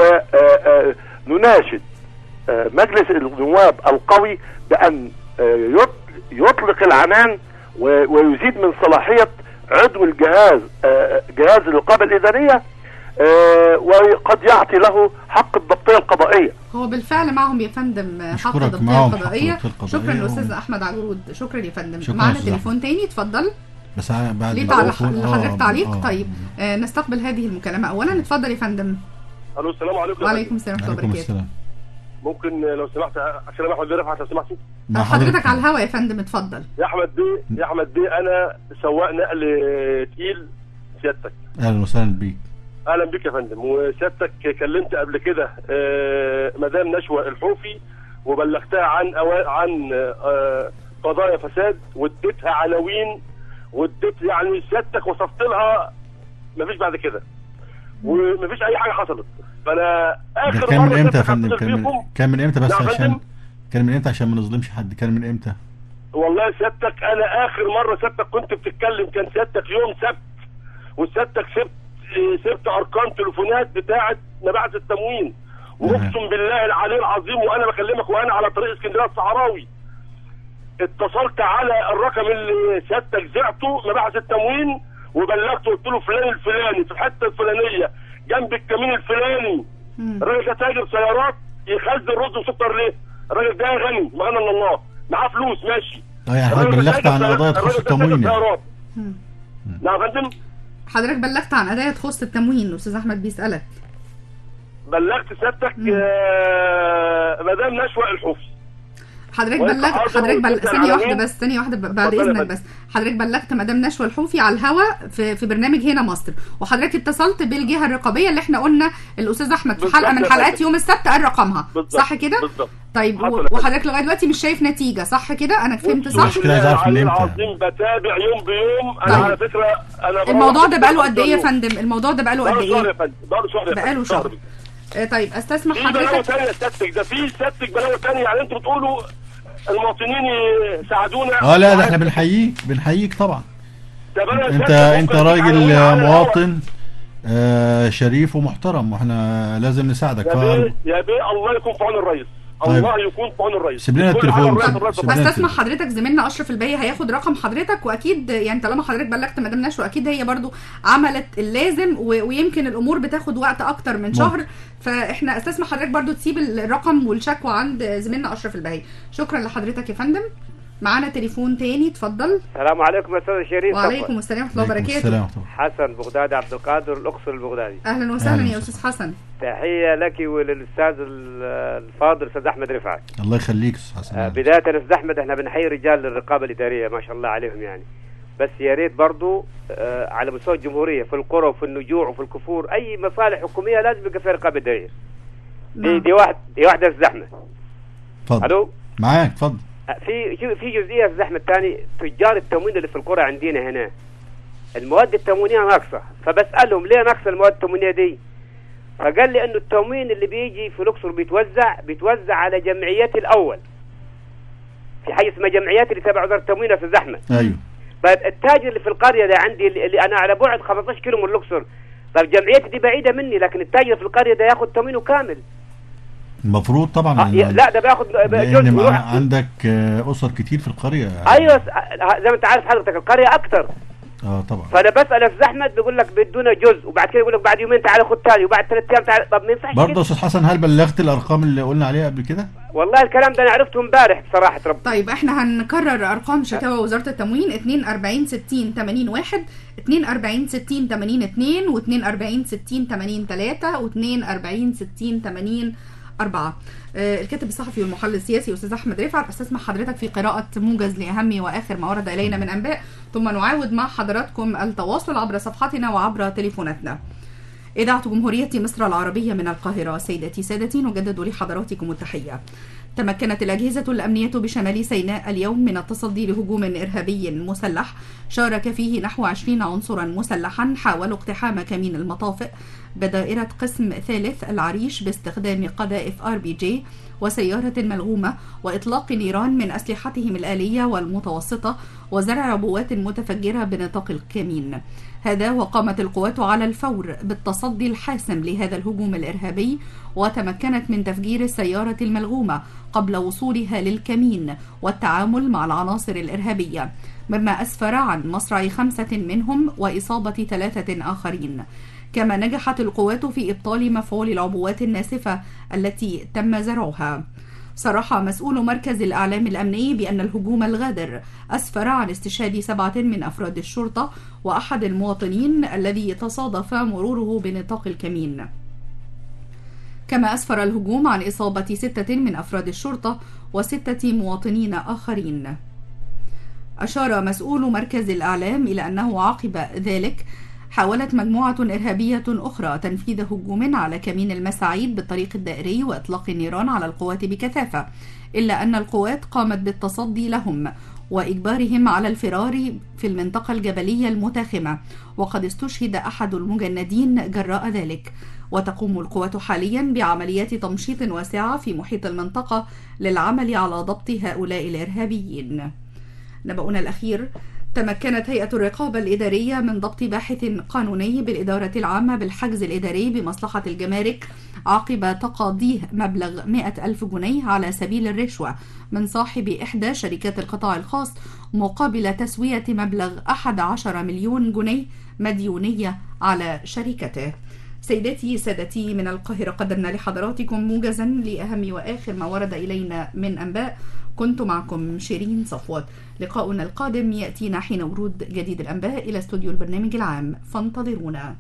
ونناشد مجلس النواب القوي بأن آه، يط- يطلق العنان و- ويزيد من صلاحية عضو الجهاز آه، جهاز الرقابة الإدارية آه، وقد يعطي له حق الضبطية القضائية هو بالفعل معهم يا فندم حق نشكرك، الضبطيه معهم حق القضائيه الضبطية القضائية شكرا و- للاستاذ احمد عجود شكرا يا فندم شكرا معنا أستاذ تليفون تاني اتفضل بس ع- بعد ليه ما تعليق أقول- آه، لحضرتك تعليق آه. طيب آه نستقبل هذه المكالمه اولا اتفضل يا فندم الو السلام عليكم يا وعليكم السلام ورحمه الله عليكم وبركاته السلام ممكن لو سمحت عشان احمد بيه رفعت لو سمحتي مع حضرتك على الهوا يا فندم اتفضل يا احمد بيه يا احمد بيه انا سواق نقل تقيل سيادتك اهلا وسهلا بيك اهلا بك يا فندم وسيادتك كلمت قبل كده آه، مدام نشوى الحوفي وبلغتها عن أوا- عن آه، قضايا فساد واديتها عناوين واديت يعني سيادتك وصفت لها مفيش بعد كده ومفيش اي حاجه حصلت فانا ده اخر كان من مره امتى يا سيادتك فندم هتصل كان من, بيكم كان من امتى بس نعم يا عشان فندم؟ كان من امتى عشان ما نظلمش حد كان من امتى والله سيادتك انا اخر مره سيادتك كنت بتتكلم كان سيادتك يوم سبت وسيادتك سبت إيه، سبت ارقام تليفونات بتاعه مباحث التموين واقسم بالله العلي العظيم وانا بكلمك وانا على طريق اسكندريه الصحراوي اتصلت على الرقم اللي سيادتك زعته مباحث التموين وبلغته قلت له فلان الفلاني في الحته الفلانيه جنب الكمين الفلاني الراجل ده تاجر سيارات يخزن رز وسكر ليه؟ الراجل ده غني مغنى من الله معاه فلوس ماشي اه يعني حضرتك الراجل ده بلغت تاجر عن سيارات- قضايا تخص الراجل ده تاجر التموين يعني سيارات. نعم يا فندم حضرتك بلغت عن قضايا تخص التموين الاستاذ احمد بيسالك بلغت سيادتك آه، مدام نشوى الحوفي حضرتك وأنت بلغت حاضر حضرتك بل... وتسأل ثانية على واحدة مين؟ بس ثانية واحدة ب- بعد اتفضل يا إذنك فندم. بس حضرتك بلغت مدام نشوى الحوفي على الهوا في, في برنامج هنا مصر وحضرتك اتصلت بالجهة الرقابية اللي احنا قلنا الأستاذ أحمد في بالظبط حلقة من يا حلقات فندم. يوم السبت قال رقمها بالظبط صح كده؟ بالظبط طيب حصل و... يا فندم. وحضرتك لغاية دلوقتي مش شايف نتيجة صح كده؟ أنا فهمت صح؟ المشكلة عايز أعرف من العلي إمتى. العظيم بتابع يوم بيوم انا طيب. على فكره انا بروح الموضوع ده بقاله قد إيه يا يوم. فندم؟ الموضوع ده بقاله قد بقاله شهر يا إيه؟ فندم بقاله شهر يا فندم بقاله شهر. آه، طيب استسمح في بلاوي حضرتك ثانيه سيادتك ده في سيادتك بلاوي ثانيه يعني انتوا بتقولوا المواطنين يساعدونا اه لا ده احنا بنحييك بنحييك طبعا ده بلاوي انت سيادتك انت ممكن راجل تتعاملوا على الهوا. مواطن آه شريف ومحترم واحنا لازم نساعدك يا ف بيه يا بيه الله يكون في عون الرئيس طيب. الله يكون في عون الرئيس سيب لنا كل التليفون. حاجة الرئيس- سيب- الرئيس سيب لنا بستسمح التليفون. حضرتك زميلنا اشرف الباقي هياخد رقم حضرتك واكيد يعني طالما حضرتك بلغت مدام نشوى اكيد هي برضو عملت اللازم و- ويمكن الامور بتاخد وقت اكتر من شهر فاحنا استسمح حضرتك برضو تسيب الرقم والشكوى عند زميلنا اشرف الباقي شكرا لحضرتك يا فندم معانا تليفون تاني اتفضل السلام عليكم يا استاذ شريف وعليكم السلام ورحمه الله عليكم وبركاته السلام ورحمة الله. حسن بغدادي عبد القادر الاقصر البغدادي اهلا وسهلا أهلا يا استاذ حسن تحيه لك وللاستاذ ال- الفاضل استاذ احمد رفعت الله يخليك استاذ حسن آه، بدايه يا استاذ احمد احنا بنحيي رجال الرقابه الاداريه ما شاء الله عليهم يعني بس يا ريت برضو آه، على مستوى الجمهوريه في القرى وفي النجوع وفي الكفور اي مصالح حكوميه لازم يبقى فيها رقابه اداريه دي نعم. دي واحد دي واحده يا استاذ احمد اتفضل الو معاك اتفضل آه، في شو- في جزئيه يا استاذ احمد ثاني تجار التموين اللي في القرى عندنا هنا المواد التموينيه ناقصه فبسالهم ليه ناقصه المواد التموينيه دي فقال لي انه التموين اللي بيجي في الاقصر بيتوزع بيتوزع على جمعيات الاول في حاجه اسمها جمعيات اللي تبع وزاره التموين يا استاذ احمد ايوه طيب التاجر اللي في القريه ده عندي اللي اللي انا على بعد 15 كيلو من الاقصر طيب جمعيتي دي بعيده مني لكن التاجر في القريه ده ياخد تموينه كامل المفروض طبعا آه لأن- لا ده بياخد لان جزء مع- ويروح عندك آه، اسر كتير في القريه ايوه س- زي ما انت عارف حضرتك القريه اكتر اه طبعا فانا بسال يا استاذ احمد بيقول لك بدونا جزء وبعد كده يقول لك بعد يومين تعالى خد تاني وبعد ثلاث ايام تعالى طب ما ينفعش برضه يا كده استاذ حسن هل بلغت الارقام اللي قلنا عليها قبل كده والله الكلام ده انا عرفته امبارح بصراحه رب طيب احنا هنكرر ارقام شكاوى وزاره التموين 42 60 80 1 42 60 80 2 و42 60 80 3 و42 60 80 4 آه، الكاتب الصحفي والمحلل السياسي استاذ احمد رفعت استسمح حضرتك في قراءه موجز لاهم واخر ما ورد الينا من انباء ثم نعاود مع حضراتكم التواصل عبر صفحتنا وعبر تليفوناتنا إذاعة جمهورية مصر العربية من القاهرة سيداتي سادتي نجدد لحضراتكم التحية تمكنت الأجهزة الأمنية بشمال سيناء اليوم من التصدي لهجوم إرهابي مسلح شارك فيه نحو 20 عنصرا مسلحا حاولوا اقتحام كمين المطافئ بدائرة قسم ثالث العريش باستخدام قذائف ار بي جي وسيارة ملغومة وإطلاق نيران من أسلحتهم الآلية والمتوسطة وزرع عبوات متفجرة بنطاق الكمين هذا وقامت القوات على الفور بالتصدي الحاسم لهذا الهجوم الإرهابي وتمكنت من تفجير السيارة الملغومة قبل وصولها للكمين والتعامل مع العناصر الإرهابية مما أسفر عن مصرع خمسة منهم وإصابة ثلاثة آخرين كما نجحت القوات في إبطال مفعول العبوات الناسفة التي تم زرعها صرح مسؤول مركز الإعلام الأمني بأن الهجوم الغادر أسفر عن استشهاد سبعة من أفراد الشرطة وأحد المواطنين الذي تصادف مروره بنطاق الكمين كما أسفر الهجوم عن إصابة ستة من أفراد الشرطة وستة مواطنين آخرين أشار مسؤول مركز الإعلام إلى أنه عقب ذلك حاولت مجموعة إرهابية أخرى تنفيذ هجوم على كمين المساعيد بالطريق الدائري وإطلاق النيران على القوات بكثافة إلا أن القوات قامت بالتصدي لهم وإجبارهم على الفرار في المنطقة الجبلية المتاخمة وقد استشهد أحد المجندين جراء ذلك وتقوم القوات حاليا بعمليات تمشيط واسعة في محيط المنطقة للعمل على ضبط هؤلاء الإرهابيين نبأنا الأخير تمكنت هيئة الرقابة الإدارية من ضبط باحث قانوني بالإدارة العامة بالحجز الإداري بمصلحة الجمارك عقب تقاضيه مبلغ 100 ألف جنيه على سبيل الرشوة من صاحب إحدى شركات القطاع الخاص مقابل تسوية مبلغ 11 مليون جنيه مديونية على شركته سيداتي سادتي من القاهرة قدمنا لحضراتكم موجزا لأهم وآخر ما ورد إلينا من أنباء كنت معكم شيرين صفوت لقاؤنا القادم يأتينا حين ورود جديد الأنباء إلى استوديو البرنامج العام فانتظرونا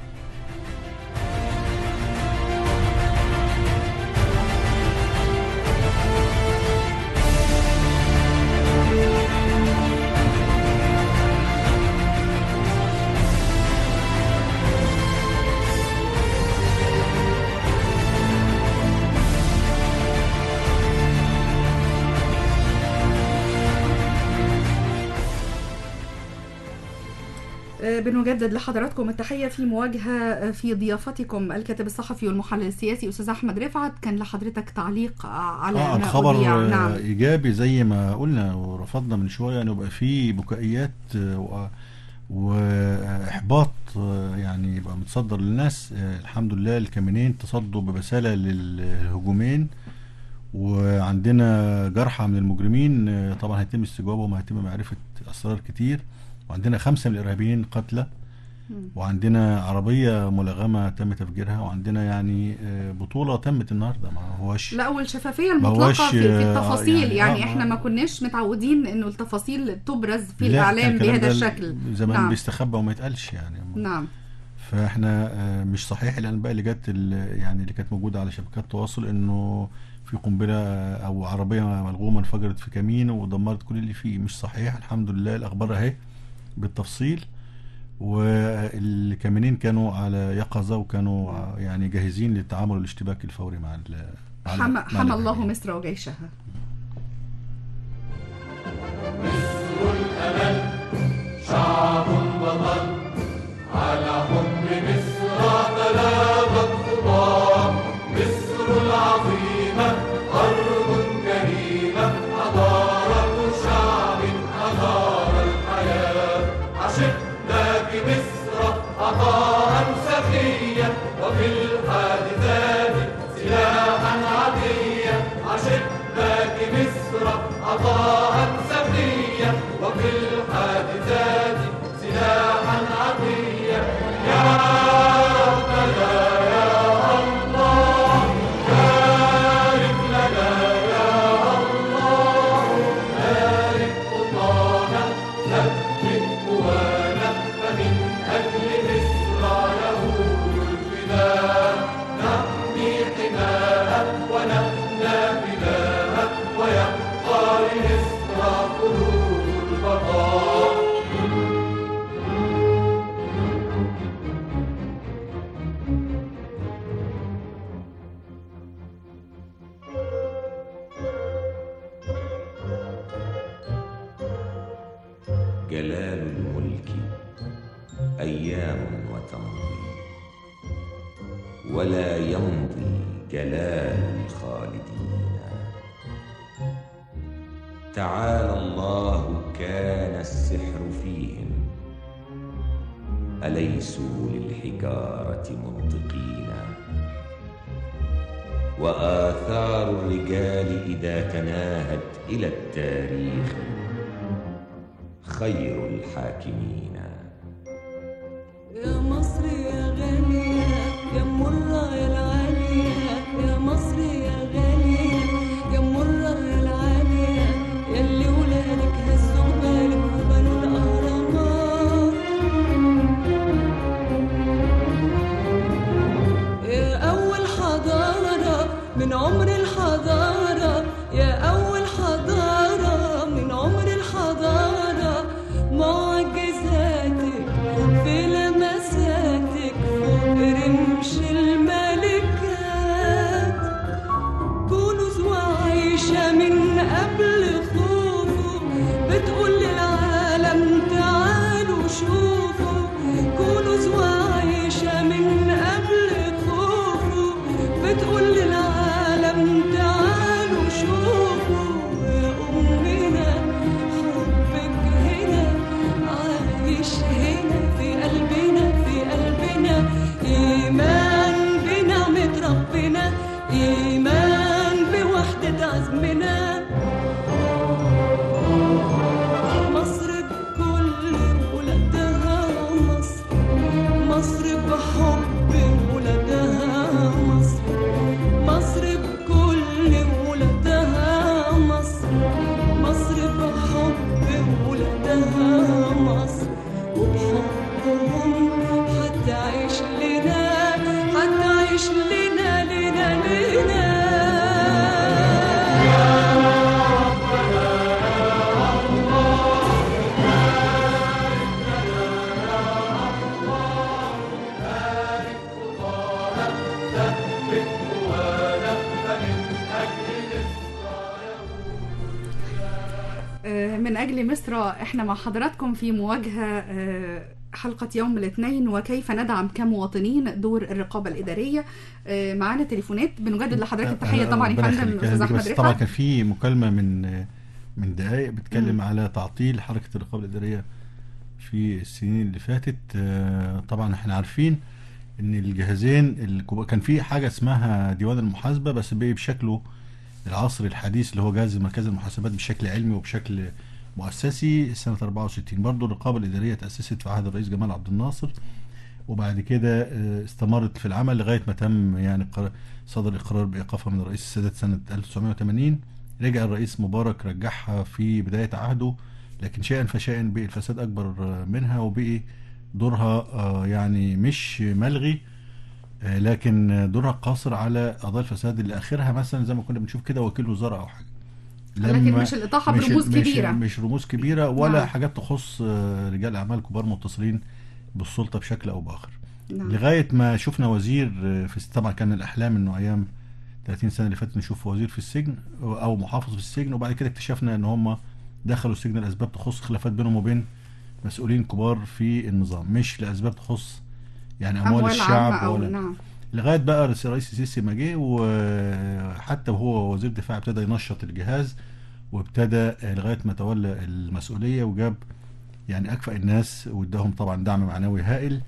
بنجدد لحضراتكم التحية في مواجهة في ضيافتكم الكاتب الصحفي والمحلل السياسي أستاذ أحمد رفعت كان لحضرتك تعليق على آه ما الخبر أذيع. نعم. ايجابي زي ما قلنا ورفضنا من شويه انه يبقى فيه بكائيات آه، و- واحباط آه، يعني يبقى متصدر للناس آه، الحمد لله الكامينين تصدوا ببساله للهجومين وعندنا جرحى من المجرمين آه، طبعا هيتم استجوابهم وهيتم معرفه اسرار كتير وعندنا خمسه من الارهابيين قتلى وعندنا عربيه ملغمه تم تفجيرها وعندنا يعني آه، بطوله تمت النهارده ما هوش لا والشفافية ما هوش، المطلقة في, في آه، التفاصيل يعني- يعني, آه، احنا ما- ما كناش متعودين انه التفاصيل تبرز في لا، الإعلام كان الكلام بهذا ده الشكل زمان نعم. بيستخبى وما يتقالش يعني نعم فاحنا آه، مش صحيح الانباء اللي جت ال- يعني اللي كانت موجوده على شبكات التواصل انه في قنبله آه، او عربيه ملغومه انفجرت في كمين ودمرت كل اللي فيه مش صحيح الحمد لله الاخبار اهي بالتفصيل والكامينين كانوا على يقظه وكانوا آه، يعني جاهزين للتعامل والاشتباك الفوري مع ال- مع ال- حمى مع حمى الإرهاب. الله مصر وجيشها شعب بطل على حب مصر تلاقت خطاه مصر العظيمة أرض كريمة حضارة شعب أدار الحياة عشقناك مصر عطاء سخيا وفي الحادثات سلاحا عديا عشقناك مصر عطاء سخيا وفي الحادثات سلاحا عطيا يا ربنا يا الله بارك لنا يا الله بارك خطانا ثبت قوانا فمن أجل مصر يهول الفداء نحمي حماها ونبنى بناها ويبقى لمصر خلود البقاء جلال الملك أيام وتمضي ولا يمضي جلال الخالدين تعالى الله كان السحر فيهم أليسوا للحجارة منطقين وآثار الرجال إذا تناهت إلى التاريخ خير الحاكمين يا مصر يا غالية يا مرة يا العالية يا مصر يا غالية يا مرة يا العالية يا اللي ولادك هزوا بالك وبنوا الأهرامات يا أول حضارة من عمر الحضارة يا أول حضارة من عمر الحضارة معجزاتك في لمساتك فوق رمش الملكات كنوز وعيشة من قبل خوفه بتقول للعالم تعالوا شوفوا كنوز وعيشة من قبل خوفه بتقول للعالم تعالوا شوفوا يا أمنا حبك هنا عايش هنا في قلبنا في قلبنا إيمان بنعمة ربنا إيمان بوحدة عزمنا مصر بكل ولادها مصر مصر بحب ولادها مصر مصر بكل ولادها مصر مصر بحب ولادها مصر وبحبهم هتعيش لنا هتعيش لنا لنا لنا آه، من أجل مصر احنا مع حضراتكم في مواجهة آه، حلقة يوم الاثنين وكيف ندعم كمواطنين دور الرقابة الإدارية آه، معانا تليفونات بنجدد لحضرتك التحية طبعا يا ربنا فندم يخليك. أستاذ بس أحمد طبعا رفعت كان في مكالمه من من دقائق بتتكلم مم. على تعطيل حركه الرقابه الاداريه في السنين اللي فاتت آه، طبعا احنا عارفين ان الجهازين الكبار كان في حاجه اسمها ديوان المحاسبه بس بقي بشكله العصر الحديث اللي هو جهاز مركز المحاسبات بشكل علمي وبشكل مؤسسي سنه 64 برضه الرقابه الاداريه تاسست في عهد الرئيس جمال عبد الناصر وبعد كده آه، استمرت في العمل لغايه ما تم يعني قرار- صدر اقرار بايقافها من الرئيس السادات سنه 1980 رجع الرئيس مبارك رجعها في بدايه عهده لكن شيئا فشيئا بقي الفساد اكبر آه، منها وبقي دورها آه، يعني مش ملغي آه، لكن دورها قاصر على قضايا الفساد اللي اخرها مثلا زي ما كنا بنشوف كده وكيل وزاره او حاجه لكن لما- مش الإطاحة مش- برموز مش- كبيرة. مش رموز كبيره ولا نعم. حاجات تخص آه، رجال اعمال كبار متصلين بالسلطه بشكل او باخر نعم. لغايه ما شفنا وزير آه، في طبعا كان الاحلام انه ايام 30 سنه اللي فاتت نشوف وزير في السجن او محافظ في السجن وبعد كده اكتشفنا ان هم دخلوا السجن لاسباب تخص خلافات بينهم وبين مسؤولين كبار في النظام مش لاسباب تخص يعني اموال, أموال الشعب عامة أو ولا نعم لغايه بقى رئيس الرئيس السيسي ما جه وحتى وهو وزير دفاع ابتدى ينشط الجهاز وابتدى آه، لغايه ما تولى المسؤوليه وجاب يعني اكفأ الناس واداهم طبعا دعم معنوي هائل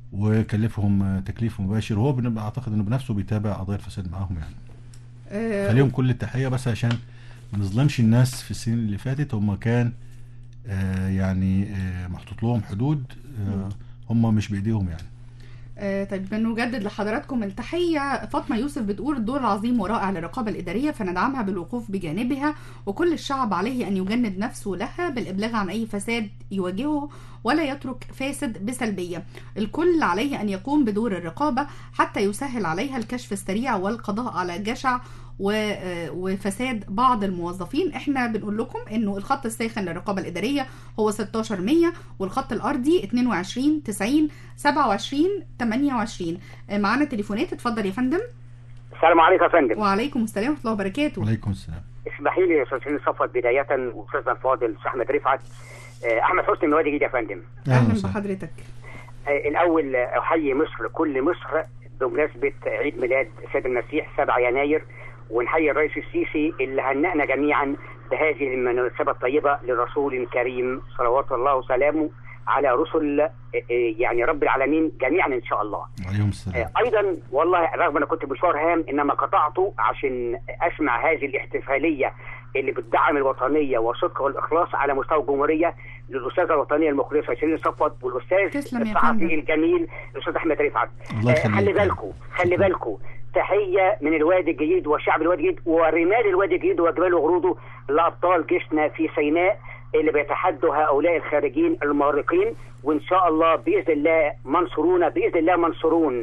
وكلفهم آه، تكليف مباشر وهو بن- اعتقد انه بنفسه بيتابع قضايا الفساد معاهم يعني آه، فليهم كل التحيه بس عشان ما نظلمش الناس في السنين اللي فاتت هم كان آه، يعني آه، محطوط لهم حدود آه، هم مش بايديهم يعني آه، طيب بنجدد لحضراتكم التحية فاطمة يوسف بتقول الدور العظيم ورائع للرقابة الإدارية فندعمها بالوقوف بجانبها وكل الشعب عليه أن يجند نفسه لها بالإبلاغ عن أي فساد يواجهه ولا يترك فاسد بسلبية الكل عليه أن يقوم بدور الرقابة حتى يسهل عليها الكشف السريع والقضاء على جشع و- آه، وفساد بعض الموظفين احنا بنقول لكم انه الخط الساخن للرقابه الاداريه هو 1600 والخط الارضي 22 90 27 28 آه، معانا تليفونات اتفضل يا فندم السلام عليكم يا فندم وعليكم السلام ورحمه الله وبركاته وعليكم السلام اسمحي لي يا استاذ حسين صفوت بدايه واستاذنا الفاضل الاستاذ احمد رفعت آه، احمد حسني من وادي جديد يا فندم اهلا بحضرتك آه، الاول آه، احيي مصر كل مصر بمناسبه عيد ميلاد سيد المسيح 7 يناير ونحيي الرئيس السيسي اللي هنأنا جميعا بهذه المناسبه الطيبه للرسول الكريم صلوات الله وسلامه على رسل آه، آه، يعني رب العالمين جميعا ان شاء الله عليهم السلام آه، ايضا والله رغم انا كنت مشوار هام انما قطعته عشان اسمع هذه الاحتفاليه اللي بتدعم الوطنيه والصدق والاخلاص على مستوى الجمهوريه للاستاذه الوطنيه المخلصه شيرين صفوت والاستاذ تسلم يا الصحفي فندم. الجميل الاستاذ احمد رفعت الله آه، يخليك. خلي بالكم خلي بالكم تحيه من الوادي الجديد وشعب الوادي الجديد ورمال الوادي الجديد وجبال وغروضه لابطال جيشنا في سيناء اللي بيتحدوا هؤلاء الخارجين المارقين وان شاء الله باذن الله منصورون باذن الله منصورون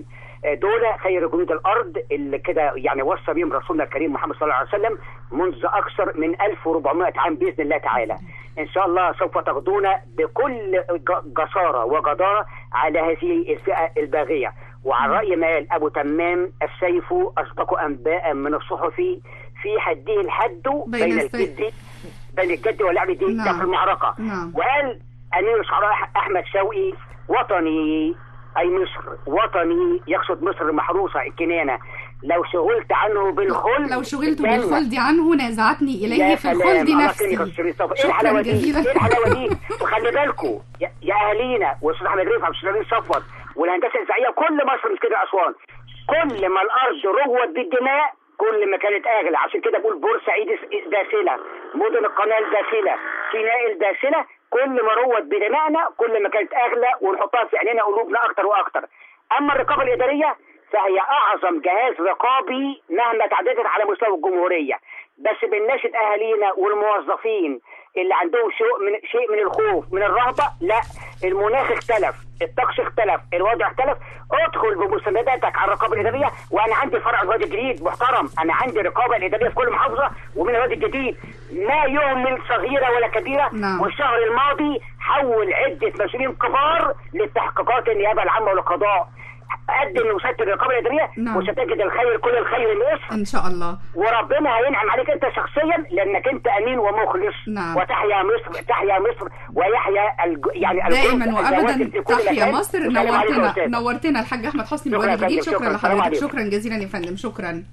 آه، دول خير جنود الارض اللي كده يعني وصى بهم رسولنا الكريم محمد صلى الله عليه وسلم منذ اكثر من 1400 عام باذن الله تعالى ان شاء الله سوف تغدون بكل ج- جساره وجداره على هذه الفئه الباغيه وعلى راي ما قال ابو تمام السيف اصدق انباء من الصحف في حده الحد بين بين السيف. الجد بين الجد واللعب دي ده نعم. في المعركه نعم. وقال امير الشعراء أح- احمد شوقي وطني اي مصر وطني يقصد مصر المحروسه الكنانه لو شغلت عنه بالخلد لو شغلت الجنة. بالخلد عنه نازعتني يا إليه في سلام، الخلد الله نفسي يخليك يا أستاذ مصطفى. ايه شكرا الحلاوه دي جزيلا ايه الحلاوه دي وخلي بالكم يا يا اهالينا واستاذ احمد رفعت واستاذ نبيل صفوت والهندسه الزراعيه كل مصر مش كده اسوان كل ما الارض روت بالدماء كل ما كانت اغلى عشان كده بقول بورسعيد داخله مدن القناه الداخله سيناء الداخله كل ما روت بدمائنا كل ما كانت اغلى ونحطها في عينينا قلوبنا اكتر واكتر اما الرقابه الاداريه فهي اعظم جهاز رقابي مهما تعددت على مستوى الجمهوريه بس بنناشد اهالينا والموظفين اللي عندهم شيء من شيء من الخوف من الرهبه لا المناخ اختلف الطقس اختلف الوضع اختلف ادخل بمستنداتك على الرقابه الاداريه وانا عندي فرع الوادي الجديد محترم انا عندي رقابه الاداريه في كل محافظه ومن الوادي الجديد ما يهمل صغيره ولا كبيره نعم. والشهر الماضي حول عده مسؤولين كبار للتحقيقات النيابه العامه والقضاء قدم وسيله الرقابه الاداريه نعم. وستجد الخير كل الخير لمصر إن شاء الله وربنا هينعم عليك انت شخصيا لانك انت امين ومخلص نعم. وتحيا مصر تحيا مصر ويحيا الج... يعني الجند دائما الجواد وابدا في كل تحيا مكان. مصر وسلام عليكم يا نورتنا أستاذ. نورتنا الحاج احمد حسني شكرا بوادي يا فندم، جديد شكرا، شكرا السلام لحضرتك عليكم. شكرا جزيلا يا فندم شكرا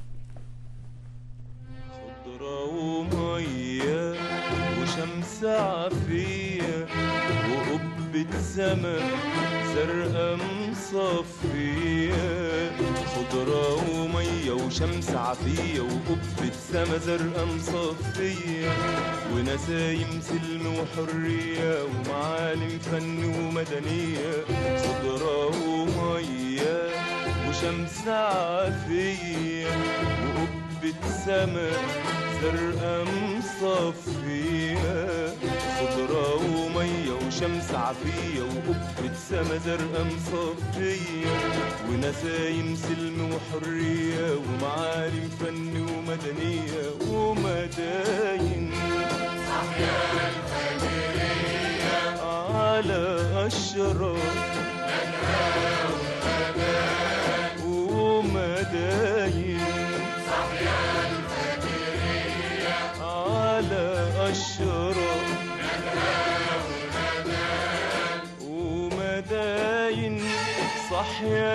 ومية وشمس عافية وقبة سما زرقاء مصفية خضرة ومية وشمس عافية وقبة سما زرقاء مصفية ونسايم سلم وحرية ومعالم فن ومدنية خضرة ومية وشمس عافية وقبة سما زرقاء مصفية خضرة ومية وشمس عافية وقبة سما زرقاء مصفية ونسايم سلم وحرية ومعالم فن ومدنية ومداين على أشرار ومداين على أشرار ومداين صحيا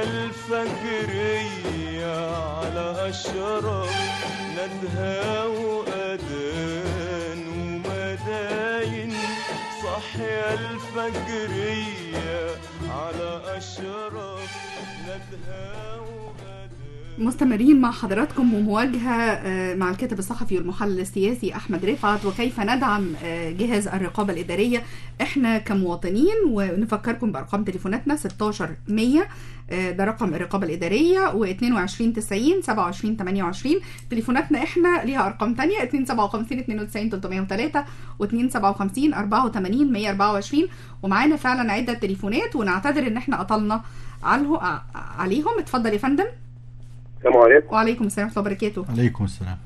الفجرية على أشرار ندها وأذان ومداين صحيا الفجرية على أشرار ندها مستمرين مع حضراتكم ومواجهة آه، مع الكاتب الصحفي والمحلل السياسي أحمد رفعت وكيف ندعم آه، جهاز الرقابة الإدارية إحنا كمواطنين ونفكركم بأرقام تليفوناتنا 16 100 آه، ده رقم الرقابة الإدارية و22 90 27 28 تليفوناتنا إحنا ليها أرقام تانية 257 92 303 و257 84 124 ومعانا فعلا عدة تليفونات ونعتذر إن إحنا قطلنا عليه عليهم اتفضل يا فندم السلام عليكم وعليكم السلام ورحمه الله وبركاته عليكم السلام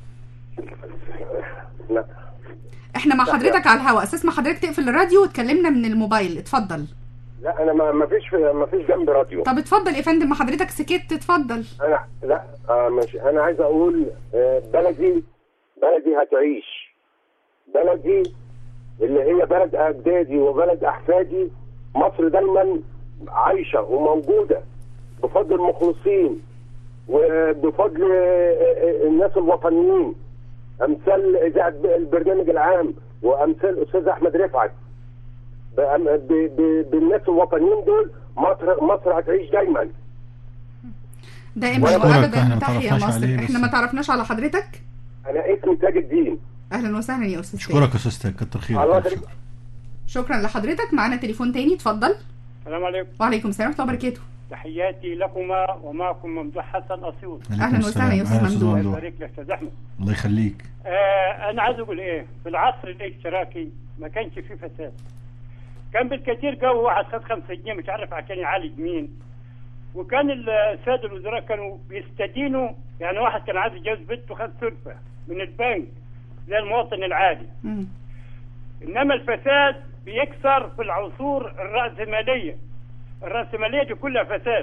لا احنا مع لا، حضرتك على الهواء اساس ما حضرتك تقفل الراديو وتكلمنا من الموبايل اتفضل لا انا ما ما فيش ما فيش جنب راديو طب اتفضل يا فندم ما حضرتك سكت اتفضل انا لا آه ماشي انا عايز اقول آه بلدي بلدي هتعيش بلدي اللي هي بلد اجدادي وبلد احفادي مصر دايما عايشه وموجوده بفضل المخلصين وبفضل آه، آه، الناس الوطنيين امثال اذاعه البرنامج العام وامثال استاذ احمد رفعت بأم- ب- ب- بالناس الوطنيين دول مصر مصر هتعيش دايما دائما وأنا وابدا بقولك إحنا ما تحيا تعرفناش مصر عليه بس. احنا ما تعرفناش على حضرتك انا اسمي تاج الدين اهلا وسهلا يا استاذ اشكرك يا استاذ تاج كتر خيرك الله ألف يخليك. شكر. شكرا لحضرتك معانا تليفون تاني اتفضل السلام عليكم وعليكم السلام ورحمه الله وبركاته تحياتي لكما ومعكم ممدوح حسن اسيوط عليكم أهلاً وسهلاً يا السلام. أستاذ أهلاً ممدوح. الله ممدوح. يبارك لك استاذ احمد الله يخليك آه انا عايز اقول ايه في العصر الاشتراكي ما كانش فيه فساد كان بالكثير جو واحد خد خمسة جنيه مش عارف عشان يعالج مين وكان الساده الوزراء كانوا بيستدينوا يعني واحد كان عايز يتجوز بنته خد سلفه من البنك زي المواطن العادي مم. انما الفساد بيكثر في العصور الراسماليه الراسماليه دي كلها فساد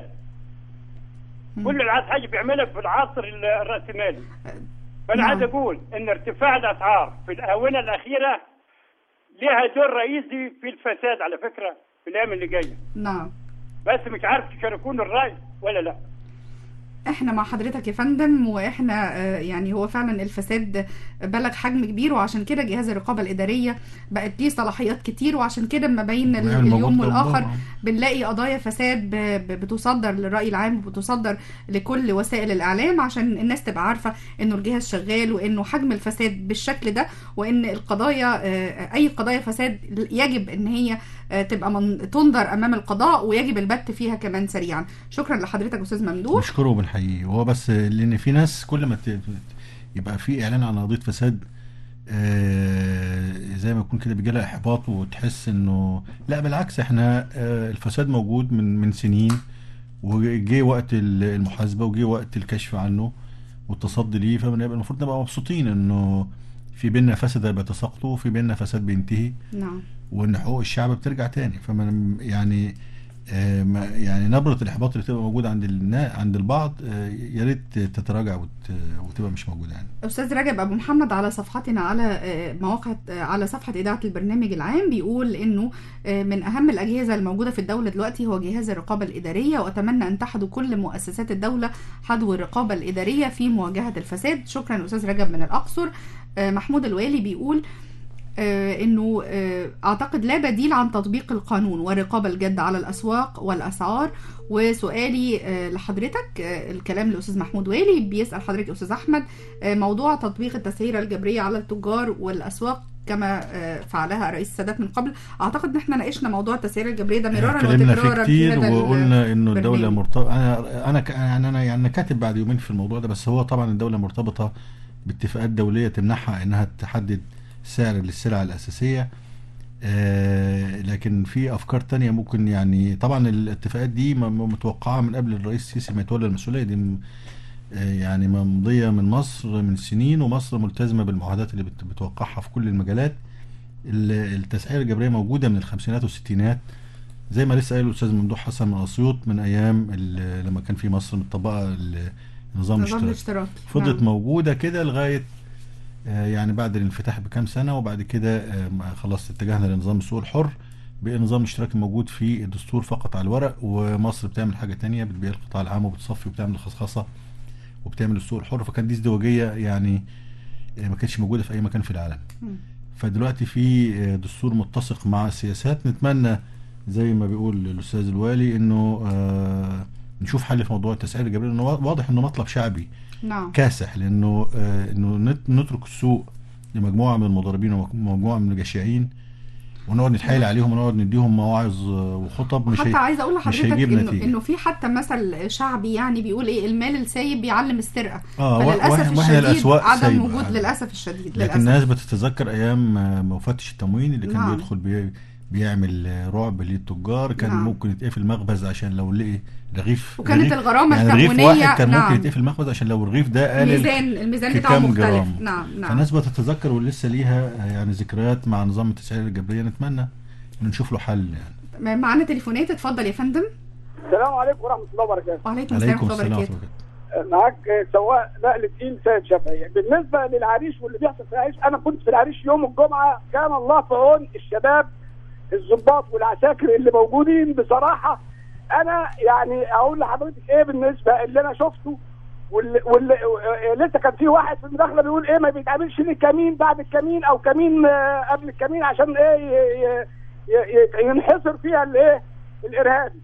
كل اللي عايز حاجه بيعملها في العصر ال- الراسمالي فانا نعم. عايز اقول ان ارتفاع الاسعار في الاونه الاخيره لها دور رئيسي في الفساد على فكره في الايام اللي جايه نعم بس مش عارف تشاركون الراي ولا لا احنا مع حضرتك يا فندم واحنا آه، يعني هو فعلا الفساد بلغ حجم كبير وعشان كده جهاز الرقابه الاداريه بقت ليه صلاحيات كتير وعشان كده ما بين ال- ويعمل اليوم مواد والاخر جبارة. بنلاقي قضايا فساد ب- ب- بتصدر للراي العام وبتصدر لكل وسائل الاعلام عشان الناس تبقى عارفه انه الجهاز شغال وانه حجم الفساد بالشكل ده وان القضايا آه، اي قضايا فساد يجب ان هي آه، تبقى من تنظر امام القضاء ويجب البت فيها كمان سريعا شكرا لحضرتك استاذ ممدوح نشكره وبنحييه وهو بس لان في ناس كل ما ت- يبقى في اعلان عن قضيه فساد آه، زي ما يكون كده بيجي لها احباط وتحس انه لا بالعكس احنا آه، الفساد موجود من من سنين وجه وقت ال- المحاسبه وجه وقت الكشف عنه والتصدي ليه فبنبقى المفروض نبقى مبسوطين انه في بينا فساد بيتساقطوا وفي بينا فساد بينتهي نعم وان حقوق الشعب بترجع تاني فما يعني آه، ما- يعني نبره الاحباط اللي تبقى موجوده عند النا عند البعض آه، يا ريت تتراجع وت- وتبقى مش موجوده يعني استاذ رجب ابو محمد على صفحتنا على آه، مواقع آه، على صفحه اذاعه البرنامج العام بيقول انه آه، من اهم الاجهزه الموجوده في الدوله دلوقتي هو جهاز الرقابه الاداريه واتمنى ان تحدو كل مؤسسات الدوله حدو الرقابه الاداريه في مواجهه الفساد شكرا استاذ رجب من الاقصر آه، محمود الوالي بيقول آه، انه آه، اعتقد لا بديل عن تطبيق القانون والرقابه الجاده على الاسواق والاسعار وسؤالي آه، لحضرتك آه، الكلام لاستاذ محمود والي بيسال حضرتك يا استاذ احمد آه، موضوع تطبيق التسعيره الجبريه على التجار والاسواق كما آه، فعلها رئيس السادات من قبل اعتقد ان احنا ناقشنا موضوع التسعيره الجبريه ده مرارا اتكلمنا فيه وتكرارا في كتير هذا وقلنا انه الدوله البرنامج. مرتبطه انا انا ك- يعني انا يعني كاتب بعد يومين في الموضوع ده بس هو طبعا الدوله مرتبطه باتفاقات دوليه تمنحها انها تحدد سعر للسلع الاساسيه آه لكن في افكار تانية ممكن يعني طبعا الاتفاقات دي م- م- متوقعه من قبل الرئيس السيسي ما يتولى المسؤوليه دي م- آه يعني ممضيه من مصر من سنين ومصر ملتزمه بالمعاهدات اللي بت- بتوقعها في كل المجالات ال- التسعيره الجبريه موجوده من الخمسينات والستينات زي ما لسه قال الاستاذ ممدوح حسن من اسيوط من ايام ال- لما كان في مصر مطبقه ال- النظام نظام الاشتراكي الاشتراكي فضلت نعم. موجوده كده لغايه آه، يعني بعد الانفتاح بكام سنه وبعد كده آه، ما خلاص اتجهنا لنظام السوق الحر بقى نظام الاشتراكي موجود في الدستور فقط على الورق ومصر بتعمل حاجه تانية بتبيع القطاع العام وبتصفي وبتعمل خصخصه وبتعمل السوق الحر فكان دي ازدواجيه يعني آه، ما كانتش موجوده في اي مكان في العالم مم. فدلوقتي في آه، دستور متسق مع السياسات نتمنى زي ما بيقول الاستاذ الوالي انه آه، نشوف حل في موضوع التسعير الجبري لانه واضح انه مطلب شعبي نعم كاسح لانه آه، انه نت- نترك السوق لمجموعه من المضاربين ومجموعه من الجشعين ونقعد نتحايل عليهم ونقعد نديهم مواعظ آه، وخطب مش حتى هي- عايزه اقول مش لحضرتك هيجيب انه نتيجه انه في حتى مثل شعبي يعني بيقول ايه المال السايب بيعلم السرقه آه، و- فللاسف واحنا- واحنا الشديد الأسواق عدم سايبة وجود على- للاسف الشديد لكن للاسف الناس بتتذكر ايام آه، مفتش التموين اللي كان نعم. بيدخل بي بيعمل آه، رعب للتجار كان نعم. ممكن يتقفل مخبز عشان لو لقي رغيف وكانت رغيف- الغرامة يعني رغيف التموينية، واحد كان نعم. ممكن يتقفل مخبز عشان لو الرغيف ده قال الميزان الميزان بتاعه كام مختلف جرام. نعم نعم فالناس بتتذكر ولسه ليها آه، يعني ذكريات مع نظام التسعير الجبريه نتمنى ان نشوف له حل يعني معانا تليفونات اتفضل يا فندم السلام عليكم ورحمه الله وبركاته وعليكم السلام ورحمه الله وبركاته معاك سواق نقل تقيل سيد شافعي بالنسبه للعريش واللي بيحصل في العريش انا كنت في العريش يوم الجمعه كان الله في عون الشباب الضباط والعساكر اللي موجودين بصراحه انا يعني اقول لحضرتك ايه بالنسبه اللي انا شفته واللي, واللي لسه كان في واحد في المداخله بيقول ايه ما بيتعملش ليه كمين بعد الكمين او كمين آه، قبل الكمين عشان ايه ي- ي- ي- ي- ينحصر فيها الايه الارهابي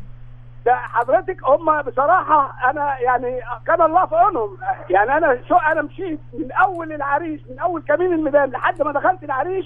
ده حضرتك هم بصراحه انا يعني كان الله في عونهم يعني انا شو انا مشيت من اول العريش من اول كمين الميدان لحد ما دخلت العريش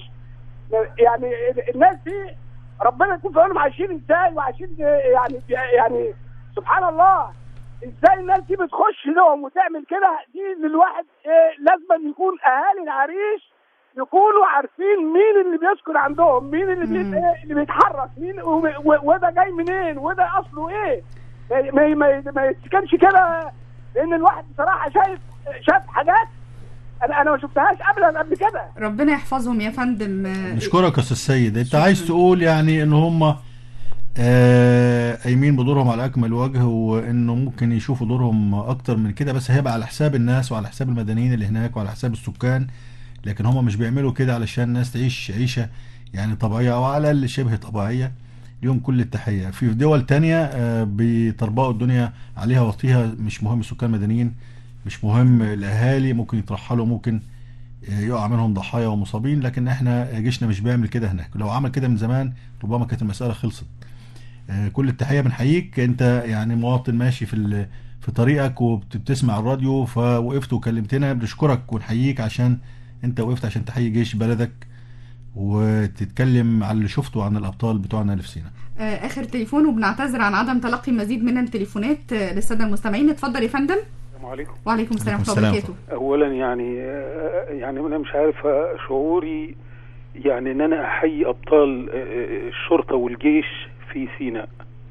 يعني الناس دي ربنا يكون في عونهم عايشين ازاي وعايشين يعني يعني سبحان الله ازاي الناس دي بتخش لهم وتعمل كده دي للواحد إيه لازم يكون اهالي العريش يكونوا عارفين مين اللي بيسكن عندهم مين اللي بي... إيه اللي بيتحرك مين و... و... وده جاي منين وده اصله ايه ما ما ما يتسكنش كده لان الواحد بصراحه شايف شاف حاجات انا انا ما شفتهاش ابدا قبل كده ربنا يحفظهم يا فندم آه، نشكرك يا استاذ سيد انت عايز تقول يعني ان هم آه، قايمين بدورهم على اكمل وجه وانه ممكن يشوفوا دورهم اكتر من كده بس هيبقى على حساب الناس وعلى حساب المدنيين اللي هناك وعلى حساب السكان لكن هم مش بيعملوا كده علشان الناس تعيش عيشه يعني طبيعيه او على الاقل شبه طبيعيه ليهم كل التحيه في دول تانية آه، بيطربقوا الدنيا عليها وطيها مش مهم السكان المدنيين مش مهم الاهالي ممكن يترحلوا ممكن يقع منهم ضحايا ومصابين لكن احنا جيشنا مش بيعمل كده هناك لو عمل كده من زمان ربما كانت المسألة خلصت آه، كل التحية بنحييك انت يعني مواطن ماشي في ال- في طريقك وبتسمع الراديو فوقفت وكلمتنا بنشكرك ونحييك عشان انت وقفت عشان تحيي جيش بلدك وتتكلم على اللي شفته عن الابطال بتوعنا اللي في سينا آه، اخر تليفون وبنعتذر عن عدم تلقي مزيد من التليفونات آه، للساده المستمعين اتفضل يا فندم السلام عليكم وعليكم السلام ورحمه الله وبركاته اولا يعني آه، يعني انا مش عارف آه، شعوري يعني ان انا احيي ابطال آه، آه، الشرطه والجيش في سيناء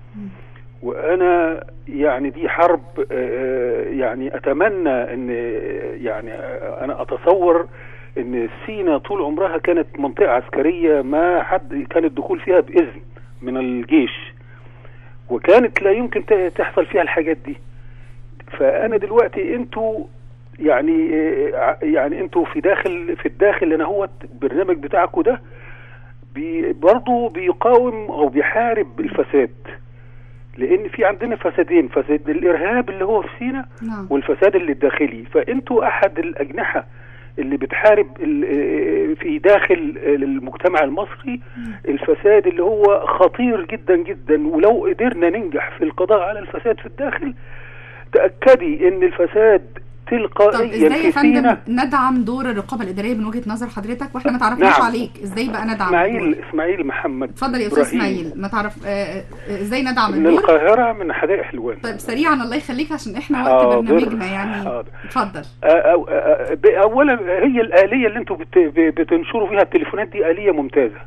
وانا يعني دي حرب آه، يعني اتمنى ان يعني آه، انا اتصور ان سينا طول عمرها كانت منطقه عسكريه ما حد كان الدخول فيها باذن من الجيش وكانت لا يمكن ت- تحصل فيها الحاجات دي فانا دلوقتي انتوا يعني آه، يعني انتوا في داخل في الداخل انا هو البرنامج بتاعكم ده بي برضه بيقاوم او بيحارب الفساد لان في عندنا فسادين فساد الارهاب اللي هو في سينا نعم والفساد اللي الداخلي فانتوا احد الاجنحه اللي بتحارب ال- آه، في داخل المجتمع المصري الفساد اللي هو خطير جدا جدا ولو قدرنا ننجح في القضاء على الفساد في الداخل تأكدي ان الفساد طب تلقائيا ازاي يا في فندم سينا ندعم دور الرقابه الاداريه من وجهه نظر حضرتك واحنا ما تعرفناش نعم. عليك ازاي بقى ندعم اسماعيل الدور؟ اسماعيل محمد اتفضل يا استاذ إبراهيم اسماعيل ما تعرف آه، آه، ازاي ندعم من الدور القاهرة من حدائق حلوان طيب سريعا الله يخليك عشان احنا وقت حاضر. برنامجنا يعني حاضر. اتفضل آه، آه، آه، ب- اولا هي الآلية اللي انتوا بت- ب- بتنشروا فيها التليفونات دي آلية ممتازة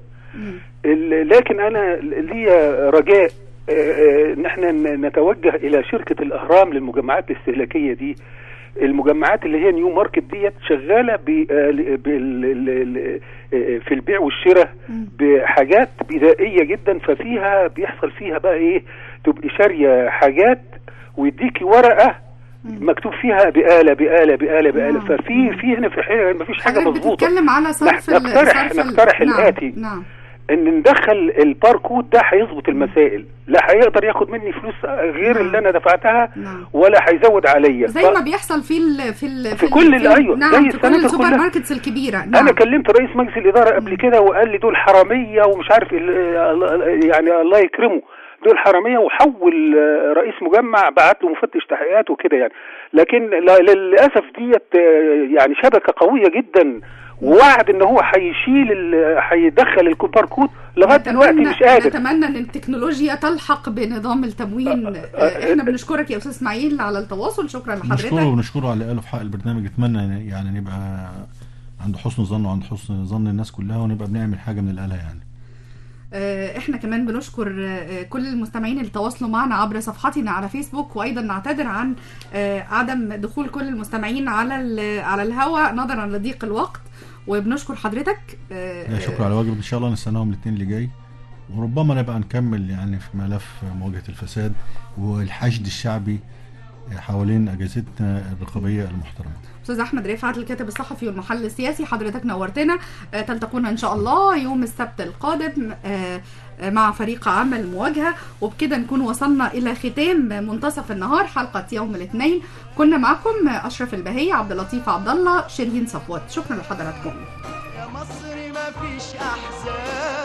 ال- لكن انا ليا رجاء آه، آه، ان احنا ن- نتوجه الى شركة الاهرام للمجمعات الاستهلاكية دي المجمعات اللي هي نيو ماركت ديت شغالة ب- آه، ل- بال- ال- ال- آه، في البيع والشراء بحاجات بدائية جدا ففيها بيحصل فيها بقى ايه تبقي شارية حاجات ويديكي ورقة مكتوب فيها بآلة بآلة بآلة بآلة ففي في هنا في حاجة مفيش حاجة حضرتك مظبوطة بتتكلم على صرف ال- نقترح صرف ال- نقترح نعم، الآتي نعم ان ندخل الباركود ده هيظبط المسائل لا هيقدر ياخد مني فلوس غير اللي انا دفعتها ولا هيزود عليا زي ف- ما بيحصل في ال في ال في كل ال- أيوة، نعم زي في كل السنوات السوبر كلها. ماركتس الكبيره نعم انا كلمت رئيس مجلس الاداره قبل كده وقال لي دول حراميه ومش عارف ال- يعني الله يكرمه دول حراميه وحول آه، رئيس مجمع بعت له مفتش تحقيقات وكده يعني لكن لا- للاسف ديت آه، يعني شبكه قويه جدا ووعد ان هو هيشيل ال- هيدخل الباركود لغايه دلوقتي مش قادر نتمنى ان التكنولوجيا تلحق بنظام التموين آه، احنا بنشكرك يا استاذ اسماعيل على التواصل شكرا نشكره لحضرتك ونشكره على اللي قاله في حق البرنامج اتمنى يعني نبقى عند حسن ظن وعند حسن ظن الناس كلها ونبقى بنعمل حاجه من الآلة يعني آه، احنا كمان بنشكر آه، كل المستمعين اللي تواصلوا معنا عبر صفحتنا على فيسبوك وايضا نعتذر عن آه، عدم دخول كل المستمعين على ال- على الهواء نظرا لضيق الوقت وبنشكر حضرتك آه، لا شكرا على واجب ان شاء الله نستناهم الاثنين اللي جاي وربما نبقى نكمل يعني في ملف مواجهه الفساد والحشد الشعبي حوالين اجهزتنا الرقابيه المحترمه استاذ احمد رفعت الكاتب الصحفي والمحلل السياسي حضرتك نورتنا آه، تلتقونا ان شاء الله يوم السبت القادم آه، آه، مع فريق عمل مواجهه وبكده نكون وصلنا الى ختام منتصف النهار حلقه يوم الاثنين كنا معكم اشرف البهي عبد اللطيف عبد الله شيرين صفوت شكرا لحضراتكم يا مصر ما فيش احزان